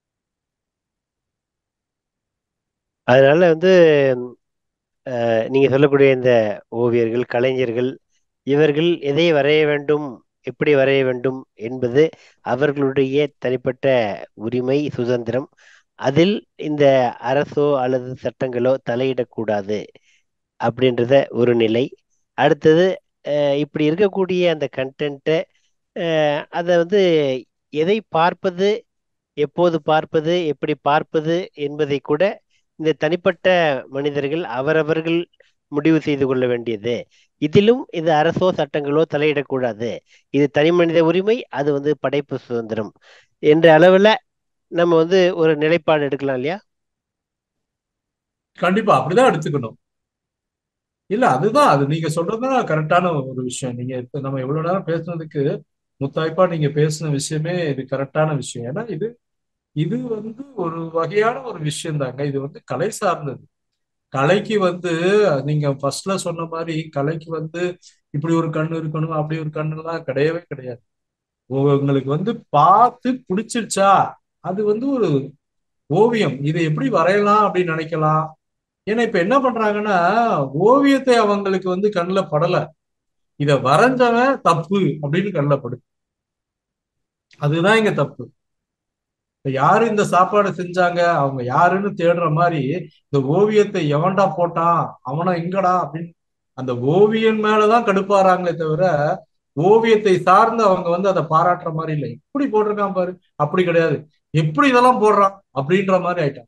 அதனால வந்து நீங்க சொல்லக்கூடிய இந்த ஓவியர்கள் கலைஞர்கள் இவர்கள் எதை வரைய வேண்டும் எப்படி வரைய வேண்டும் என்பது அவர்களுடைய தனிப்பட்ட உரிமை சுதந்திரம் அதில் இந்த அரசோ அல்லது சட்டங்களோ தலையிடக்கூடாது அப்படின்றத ஒரு நிலை அடுத்தது இப்படி இருக்கக்கூடிய அந்த கண்டென்ட்டை அதை வந்து எதை பார்ப்பது எப்போது பார்ப்பது எப்படி பார்ப்பது என்பதை கூட இந்த தனிப்பட்ட மனிதர்கள் அவரவர்கள் முடிவு செய்து கொள்ள வேண்டியது இதிலும் இது அரசோ சட்டங்களோ தலையிடக்கூடாது இது தனி மனித உரிமை அது வந்து படைப்பு சுதந்திரம் என்ற அளவுல நம்ம வந்து ஒரு நிலைப்பாடு எடுக்கலாம் இல்லையா கண்டிப்பா அப்படிதான் எடுத்துக்கணும் இல்ல அதுதான் அது நீங்க சொல்றதுதான் கரெக்டான ஒரு விஷயம் நீங்க நம்ம எவ்வளவு நேரம் பேசுனதுக்கு முத்தாய்ப்பா நீங்க பேசின விஷயமே இது கரெக்டான விஷயம் ஏன்னா இது இது வந்து ஒரு வகையான ஒரு விஷயம் தாங்க இது வந்து கலை சார்ந்தது கலைக்கு வந்து நீங்க ஃபர்ஸ்ட்ல சொன்ன மாதிரி கலைக்கு வந்து இப்படி ஒரு கண்ணு இருக்கணும் அப்படி ஒரு கண்ணுலாம் கிடையவே கிடையாது உங்களுக்கு வந்து பார்த்து பிடிச்சிருச்சா அது வந்து ஒரு ஓவியம் இதை எப்படி வரையலாம் அப்படின்னு நினைக்கலாம் ஏன்னா இப்ப என்ன பண்றாங்கன்னா ஓவியத்தை அவங்களுக்கு வந்து கண்ணில் படல இத வரைஞ்சவன் தப்பு அப்படின்னு கண்ணில் படு அதுதான் இங்க தப்பு இப்ப யாரு இந்த சாப்பாடு செஞ்சாங்க அவங்க யாருன்னு தேடுற மாதிரி இந்த ஓவியத்தை எவன்டா போட்டான் அவனை எங்கடா அப்படின்னு அந்த ஓவியன் மேலதான் கடுப்பாறாங்களே தவிர ஓவியத்தை சார்ந்து அவங்க வந்து அதை பாராட்டுற மாதிரி இல்லை இப்படி போட்டிருக்கான் பாரு அப்படி கிடையாது எப்படி இதெல்லாம் போடுறான் அப்படின்ற மாதிரி ஆயிட்டான்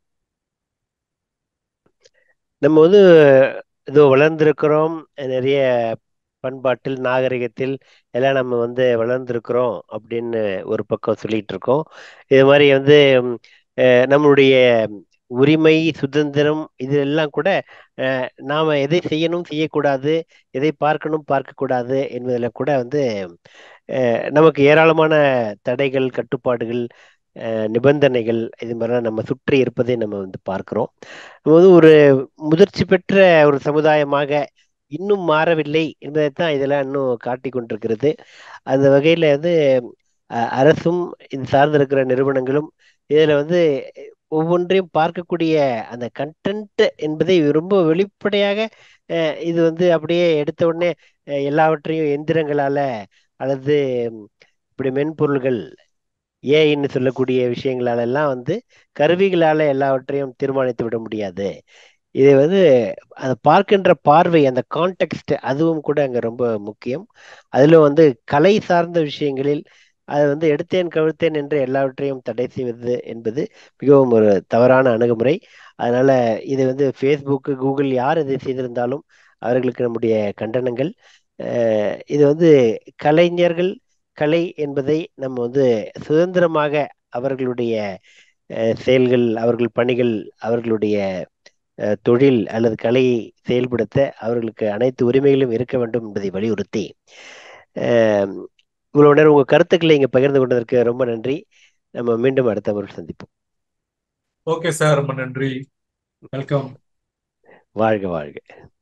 நம்ம வந்து இதோ வளர்ந்திருக்கிறோம் நிறைய பண்பாட்டில் நாகரிகத்தில் எல்லாம் நம்ம வந்து வளர்ந்துருக்கிறோம் அப்படின்னு ஒரு பக்கம் சொல்லிட்டு இருக்கோம் இது மாதிரி வந்து நம்மளுடைய உரிமை சுதந்திரம் இது எல்லாம் கூட நாம எதை செய்யணும் செய்யக்கூடாது எதை பார்க்கணும் பார்க்கக்கூடாது என்பதில் கூட வந்து நமக்கு ஏராளமான தடைகள் கட்டுப்பாடுகள் நிபந்தனைகள் இது மாதிரிலாம் நம்ம சுற்றி இருப்பதை நம்ம வந்து பார்க்கிறோம் நம்ம வந்து ஒரு முதிர்ச்சி பெற்ற ஒரு சமுதாயமாக இன்னும் மாறவில்லை என்பதை தான் இதெல்லாம் இன்னும் காட்டி கொண்டிருக்கிறது அந்த வகையில் வந்து அரசும் இது சார்ந்திருக்கிற நிறுவனங்களும் இதில் வந்து ஒவ்வொன்றையும் பார்க்கக்கூடிய அந்த கண்டென்ட் என்பதை ரொம்ப வெளிப்படையாக இது வந்து அப்படியே எடுத்த உடனே எல்லாவற்றையும் எந்திரங்களால அல்லது இப்படி மென்பொருள்கள் ஏன்னு சொல்லக்கூடிய விஷயங்களால எல்லாம் வந்து கருவிகளால எல்லாவற்றையும் தீர்மானித்து விட முடியாது இதை வந்து அதை பார்க்கின்ற பார்வை அந்த கான்டெக்ட் அதுவும் கூட அங்கே ரொம்ப முக்கியம் அதில் வந்து கலை சார்ந்த விஷயங்களில் அதை வந்து எடுத்தேன் கவிழ்த்தேன் என்று எல்லாவற்றையும் தடை செய்வது என்பது மிகவும் ஒரு தவறான அணுகுமுறை அதனால இது வந்து ஃபேஸ்புக்கு கூகுள் யார் இதை செய்திருந்தாலும் அவர்களுக்கு நம்முடைய கண்டனங்கள் அஹ் இது வந்து கலைஞர்கள் கலை என்பதை நம்ம வந்து சுதந்திரமாக அவர்களுடைய அஹ், செயல்கள் அவர்கள் பணிகள் அவர்களுடைய அஹ், தொழில் அல்லது கலையை செயல்படுத்த அவர்களுக்கு அனைத்து உரிமைகளும் இருக்க வேண்டும் என்பதை வலியுறுத்தி அஹ், இவ்வளவு நேரம் உங்க கருத்துக்களை இங்க பகிர்ந்து கொண்டதற்கு ரொம்ப நன்றி நம்ம மீண்டும் அடுத்த முறை சந்திப்போம் ஓகே சார் ரொம்ப நன்றி வெல்கம் வாழ்க வாழ்க